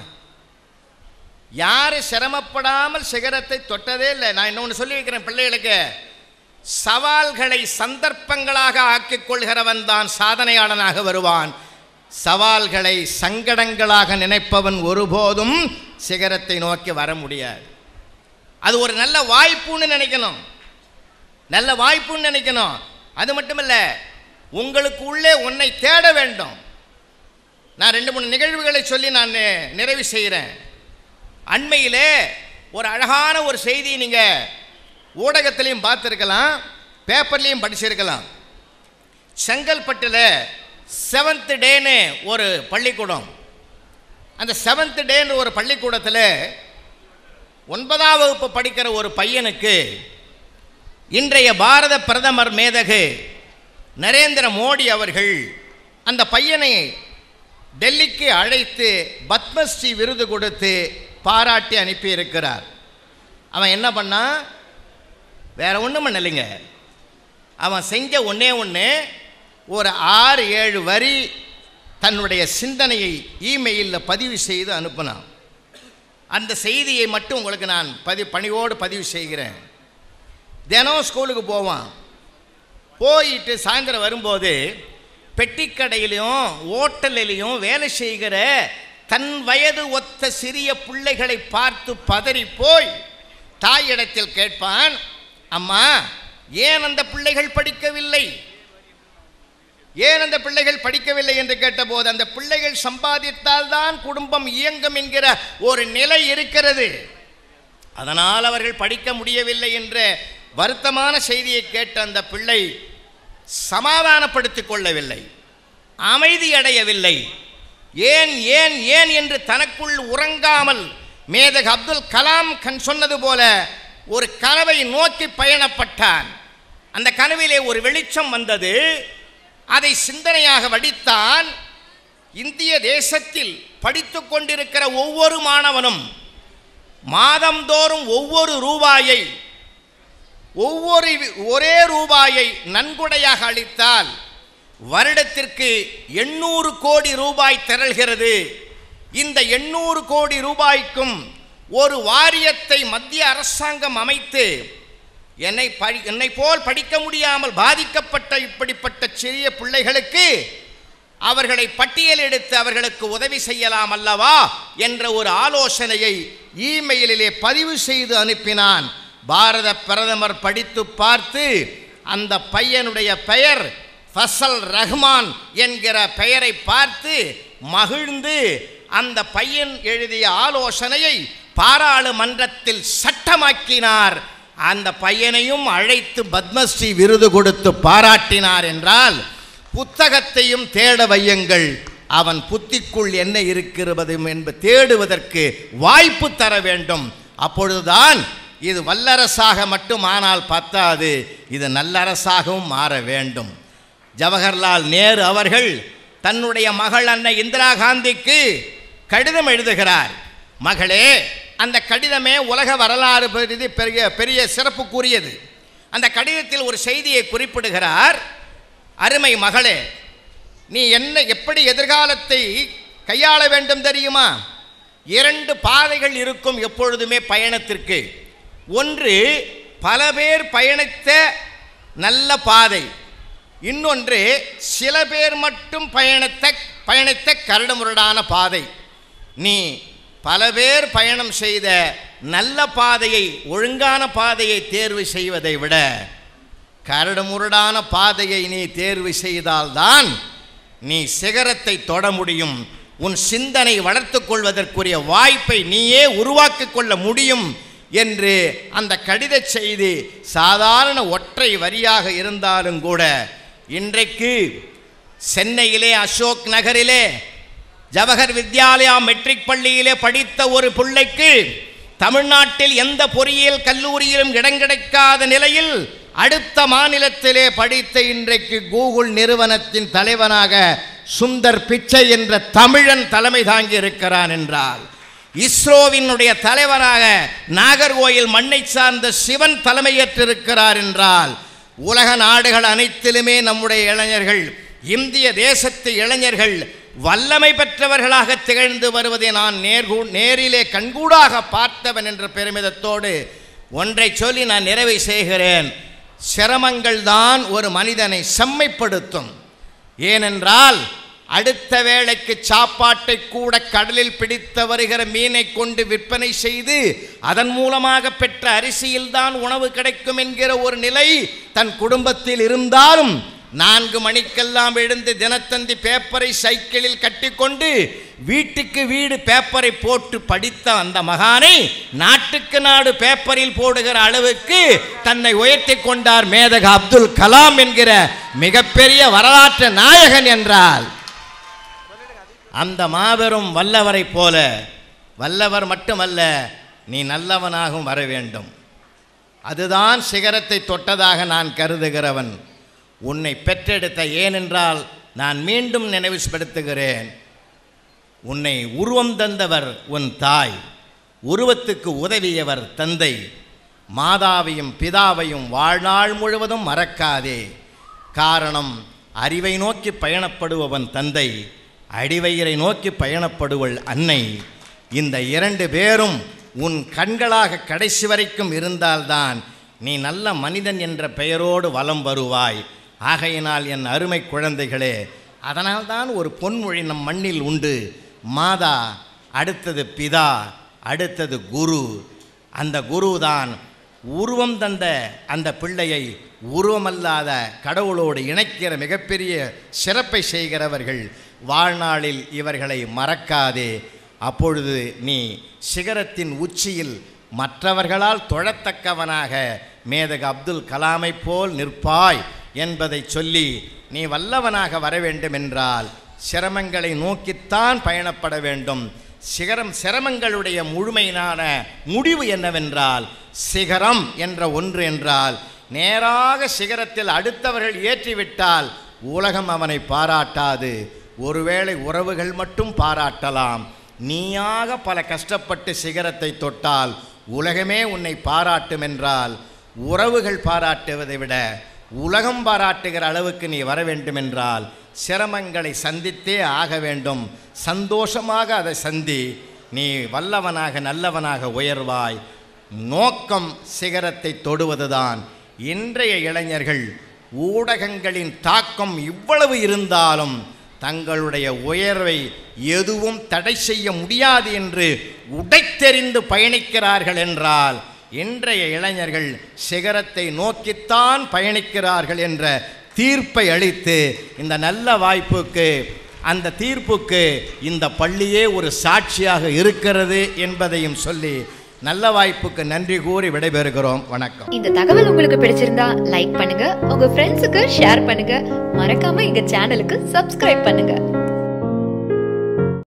யார் சிரமப்படாமல் சிகரத்தை தொட்டதே இல்லை நான் இன்னொன்று சொல்லி வைக்கிறேன் பிள்ளைகளுக்கு சவால்களை சந்தர்ப்பங்களாக ஆக்கிக் கொள்கிறவன் தான் சாதனையாளனாக வருவான் சவால்களை சங்கடங்களாக நினைப்பவன் ஒருபோதும் சிகரத்தை நோக்கி வர முடியாது அது ஒரு நல்ல வாய்ப்புன்னு நினைக்கணும் நல்ல வாய்ப்புன்னு நினைக்கணும் அது மட்டும் இல்லை உங்களுக்கு உள்ளே உன்னை தேட வேண்டும் நான் ரெண்டு மூணு நிகழ்வுகளை சொல்லி நான் நிறைவு செய்கிறேன் அண்மையிலே ஒரு அழகான ஒரு செய்தி நீங்கள் ஊடகத்திலையும் பார்த்துருக்கலாம் பேப்பர்லேயும் படிச்சிருக்கலாம் செங்கல்பட்டில் செவன்த் டேன்னு ஒரு பள்ளிக்கூடம் அந்த செவன்த் டேன்னு ஒரு பள்ளிக்கூடத்தில் ஒன்பதாம் வகுப்பு படிக்கிற ஒரு பையனுக்கு இன்றைய பாரத பிரதமர் மேதகு நரேந்திர மோடி அவர்கள் அந்த பையனை டெல்லிக்கு அழைத்து பத்மஸ்ரீ விருது கொடுத்து பாராட்டி அனுப்பியிருக்கிறார் அவன் என்ன பண்ணான் வேற ஒன்றும் பண்ணலைங்க அவன் செஞ்ச ஒன்றே ஒன்று ஒரு ஆறு ஏழு வரி தன்னுடைய சிந்தனையை இமெயிலில் பதிவு செய்து அனுப்பினான் அந்த செய்தியை மட்டும் உங்களுக்கு நான் பதி பணிவோடு பதிவு செய்கிறேன் தினம் ஸ்கூலுக்கு போவான் போயிட்டு சாயந்தரம் வரும்போது பெட்டிக்கடையிலையும் ஓட்டலிலையும் வேலை செய்கிற தன் வயது ஒத்த சிறிய பிள்ளைகளை பார்த்து பதறி போய் தாயிடத்தில் கேட்பான் அம்மா ஏன் அந்த பிள்ளைகள் படிக்கவில்லை ஏன் அந்த பிள்ளைகள் படிக்கவில்லை என்று கேட்டபோது அந்த பிள்ளைகள் சம்பாதித்தால் தான் குடும்பம் இயங்கும் என்கிற ஒரு நிலை இருக்கிறது அதனால் அவர்கள் படிக்க முடியவில்லை என்ற வருத்தமான செய்தியை கேட்ட அந்த பிள்ளை சமாதானப்படுத்திக் கொள்ளவில்லை அமைதி அடையவில்லை ஏன் ஏன் ஏன் என்று தனக்குள் உறங்காமல் மேதக் அப்துல் கலாம் கண் சொன்னது போல ஒரு கனவை நோக்கி பயணப்பட்டான் அந்த கனவிலே ஒரு வெளிச்சம் வந்தது அதை சிந்தனையாக வடித்தான் இந்திய தேசத்தில் படித்துக் கொண்டிருக்கிற ஒவ்வொரு மாணவனும் மாதந்தோறும் ஒவ்வொரு ரூபாயை ஒவ்வொரு ஒரே ரூபாயை நன்கொடையாக அளித்தால் வருடத்திற்கு எண்ணூறு கோடி ரூபாய் திரள்கிறது இந்த எண்ணூறு கோடி ரூபாய்க்கும் ஒரு வாரியத்தை மத்திய அரசாங்கம் அமைத்து என்னை படி என்னை போல் படிக்க முடியாமல் பாதிக்கப்பட்ட இப்படிப்பட்ட சிறிய பிள்ளைகளுக்கு அவர்களை பட்டியலெடுத்து அவர்களுக்கு உதவி செய்யலாம் அல்லவா என்ற ஒரு ஆலோசனையை இமெயிலிலே பதிவு செய்து அனுப்பினான் பாரத பிரதமர் படித்து பார்த்து அந்த பையனுடைய பெயர் ஃபசல் ரஹ்மான் என்கிற பெயரை பார்த்து மகிழ்ந்து அந்த பையன் எழுதிய ஆலோசனையை பாராளுமன்றத்தில் சட்டமாக்கினார் அந்த பையனையும் அழைத்து பத்மஸ்ரீ விருது கொடுத்து பாராட்டினார் என்றால் புத்தகத்தையும் தேட வையுங்கள் அவன் புத்திக்குள் என்ன இருக்கிறது என்பது தேடுவதற்கு வாய்ப்பு தர வேண்டும் அப்பொழுதுதான் இது வல்லரசாக மட்டும் ஆனால் பத்தாது இது நல்லரசாகவும் மாற வேண்டும் ஜவஹர்லால் நேரு அவர்கள் தன்னுடைய மகள் அன்னை இந்திரா காந்திக்கு கடிதம் எழுதுகிறார் மகளே அந்த கடிதமே உலக வரலாறு பெரிது பெரிய பெரிய சிறப்புக்குரியது அந்த கடிதத்தில் ஒரு செய்தியை குறிப்பிடுகிறார் அருமை மகளே நீ என்ன எப்படி எதிர்காலத்தை கையாள வேண்டும் தெரியுமா இரண்டு பாதைகள் இருக்கும் எப்பொழுதுமே பயணத்திற்கு ஒன்று பல பேர் பயணித்த நல்ல பாதை இன்னொன்று சில பேர் மட்டும் பயணித்த பயணித்த கரடுமுரடான பாதை நீ பல பேர் பயணம் செய்த நல்ல பாதையை ஒழுங்கான பாதையை தேர்வு செய்வதை விட கரடுமுரடான பாதையை நீ தேர்வு செய்தால்தான் நீ சிகரத்தை தொட முடியும் உன் சிந்தனை வளர்த்துக் கொள்வதற்குரிய வாய்ப்பை நீயே உருவாக்கிக் கொள்ள முடியும் என்று அந்த கடித செய்தி சாதாரண ஒற்றை வரியாக இருந்தாலும் கூட இன்றைக்கு சென்னையிலே அசோக் நகரிலே ஜவஹர் வித்யாலயா மெட்ரிக் பள்ளியிலே படித்த ஒரு பிள்ளைக்கு தமிழ்நாட்டில் எந்த பொறியியல் கல்லூரியிலும் இடம் கிடைக்காத நிலையில் அடுத்த மாநிலத்திலே படித்த இன்றைக்கு கூகுள் நிறுவனத்தின் தலைவனாக சுந்தர் பிச்சை என்ற தமிழன் தலைமை தாங்கி இருக்கிறான் என்றால் இஸ்ரோவினுடைய தலைவராக நாகர்கோயில் மண்ணை சார்ந்த சிவன் தலைமையேற்றிருக்கிறார் என்றால் உலக நாடுகள் அனைத்திலுமே நம்முடைய இளைஞர்கள் இந்திய தேசத்து இளைஞர்கள் வல்லமை பெற்றவர்களாக திகழ்ந்து வருவதை நான் நேர்கூ நேரிலே கண்கூடாக பார்த்தவன் என்ற பெருமிதத்தோடு ஒன்றை சொல்லி நான் நிறைவை செய்கிறேன் சிரமங்கள் தான் ஒரு மனிதனை செம்மைப்படுத்தும் ஏனென்றால் அடுத்த வேளைக்கு சாப்பாட்டை கூட கடலில் பிடித்த வருகிற மீனை கொண்டு விற்பனை செய்து அதன் மூலமாக பெற்ற அரிசியில்தான் உணவு கிடைக்கும் என்கிற ஒரு நிலை தன் குடும்பத்தில் இருந்தாலும் நான்கு மணிக்கெல்லாம் எழுந்து தினத்தந்தி பேப்பரை சைக்கிளில் கட்டிக்கொண்டு வீட்டுக்கு வீடு பேப்பரை போட்டு படித்த அந்த மகானை நாட்டுக்கு நாடு பேப்பரில் போடுகிற அளவுக்கு தன்னை உயர்த்தி கொண்டார் மேதக அப்துல் கலாம் என்கிற மிகப்பெரிய வரலாற்று நாயகன் என்றால் அந்த மாபெரும் வல்லவரைப் போல வல்லவர் மட்டுமல்ல நீ நல்லவனாகவும் வர வேண்டும் அதுதான் சிகரத்தை தொட்டதாக நான் கருதுகிறவன் உன்னை பெற்றெடுத்த ஏனென்றால் நான் மீண்டும் நினைவுபடுத்துகிறேன் உன்னை உருவம் தந்தவர் உன் தாய் உருவத்துக்கு உதவியவர் தந்தை மாதாவையும் பிதாவையும் வாழ்நாள் முழுவதும் மறக்காதே காரணம் அறிவை நோக்கி பயணப்படுபவன் தந்தை அடிவயிறை நோக்கி பயணப்படுவள் அன்னை இந்த இரண்டு பேரும் உன் கண்களாக கடைசி வரைக்கும் இருந்தால்தான் நீ நல்ல மனிதன் என்ற பெயரோடு வலம் வருவாய் ஆகையினால் என் அருமை குழந்தைகளே அதனால்தான் ஒரு பொன்மொழி நம் மண்ணில் உண்டு மாதா அடுத்தது பிதா அடுத்தது குரு அந்த குருதான் உருவம் தந்த அந்த பிள்ளையை உருவமல்லாத கடவுளோடு இணைக்கிற மிகப்பெரிய சிறப்பை செய்கிறவர்கள் வாழ்நாளில் இவர்களை மறக்காதே அப்பொழுது நீ சிகரத்தின் உச்சியில் மற்றவர்களால் தொழத்தக்கவனாக மேதக அப்துல் கலாமைப் போல் நிற்பாய் என்பதை சொல்லி நீ வல்லவனாக வர வேண்டும் என்றால் சிரமங்களை நோக்கித்தான் பயணப்பட வேண்டும் சிகரம் சிரமங்களுடைய முழுமையினான முடிவு என்னவென்றால் சிகரம் என்ற ஒன்று என்றால் நேராக சிகரத்தில் அடுத்தவர்கள் ஏற்றிவிட்டால் உலகம் அவனை பாராட்டாது ஒருவேளை உறவுகள் மட்டும் பாராட்டலாம் நீயாக பல கஷ்டப்பட்டு சிகரத்தை தொட்டால் உலகமே உன்னை பாராட்டும் என்றால் உறவுகள் பாராட்டுவதை விட உலகம் பாராட்டுகிற அளவுக்கு நீ வர வேண்டும் என்றால் சிரமங்களை சந்தித்தே ஆக வேண்டும் சந்தோஷமாக அதை சந்தி நீ வல்லவனாக நல்லவனாக உயர்வாய் நோக்கம் சிகரத்தை தொடுவதுதான் இன்றைய இளைஞர்கள் ஊடகங்களின் தாக்கம் இவ்வளவு இருந்தாலும் தங்களுடைய உயர்வை எதுவும் தடை செய்ய முடியாது என்று உடைத்தெறிந்து பயணிக்கிறார்கள் என்றால் இன்றைய இளைஞர்கள் சிகரத்தை நோக்கித்தான் பயணிக்கிறார்கள் என்ற தீர்ப்பை அளித்து இந்த நல்ல வாய்ப்புக்கு அந்த தீர்ப்புக்கு இந்த பள்ளியே ஒரு சாட்சியாக இருக்கிறது என்பதையும் சொல்லி நல்ல வாய்ப்புக்கு நன்றி கூறி விடைபெறுகிறோம் வணக்கம் இந்த தகவல் உங்களுக்கு பிடிச்சிருந்தா லைக் பண்ணுங்க உங்க ஃப்ரெண்ட்ஸுக்கு ஷேர் பண்ணுங்க மறக்காம எங்க சேனலுக்கு சப்ஸ்கிரைப் பண்ணுங்க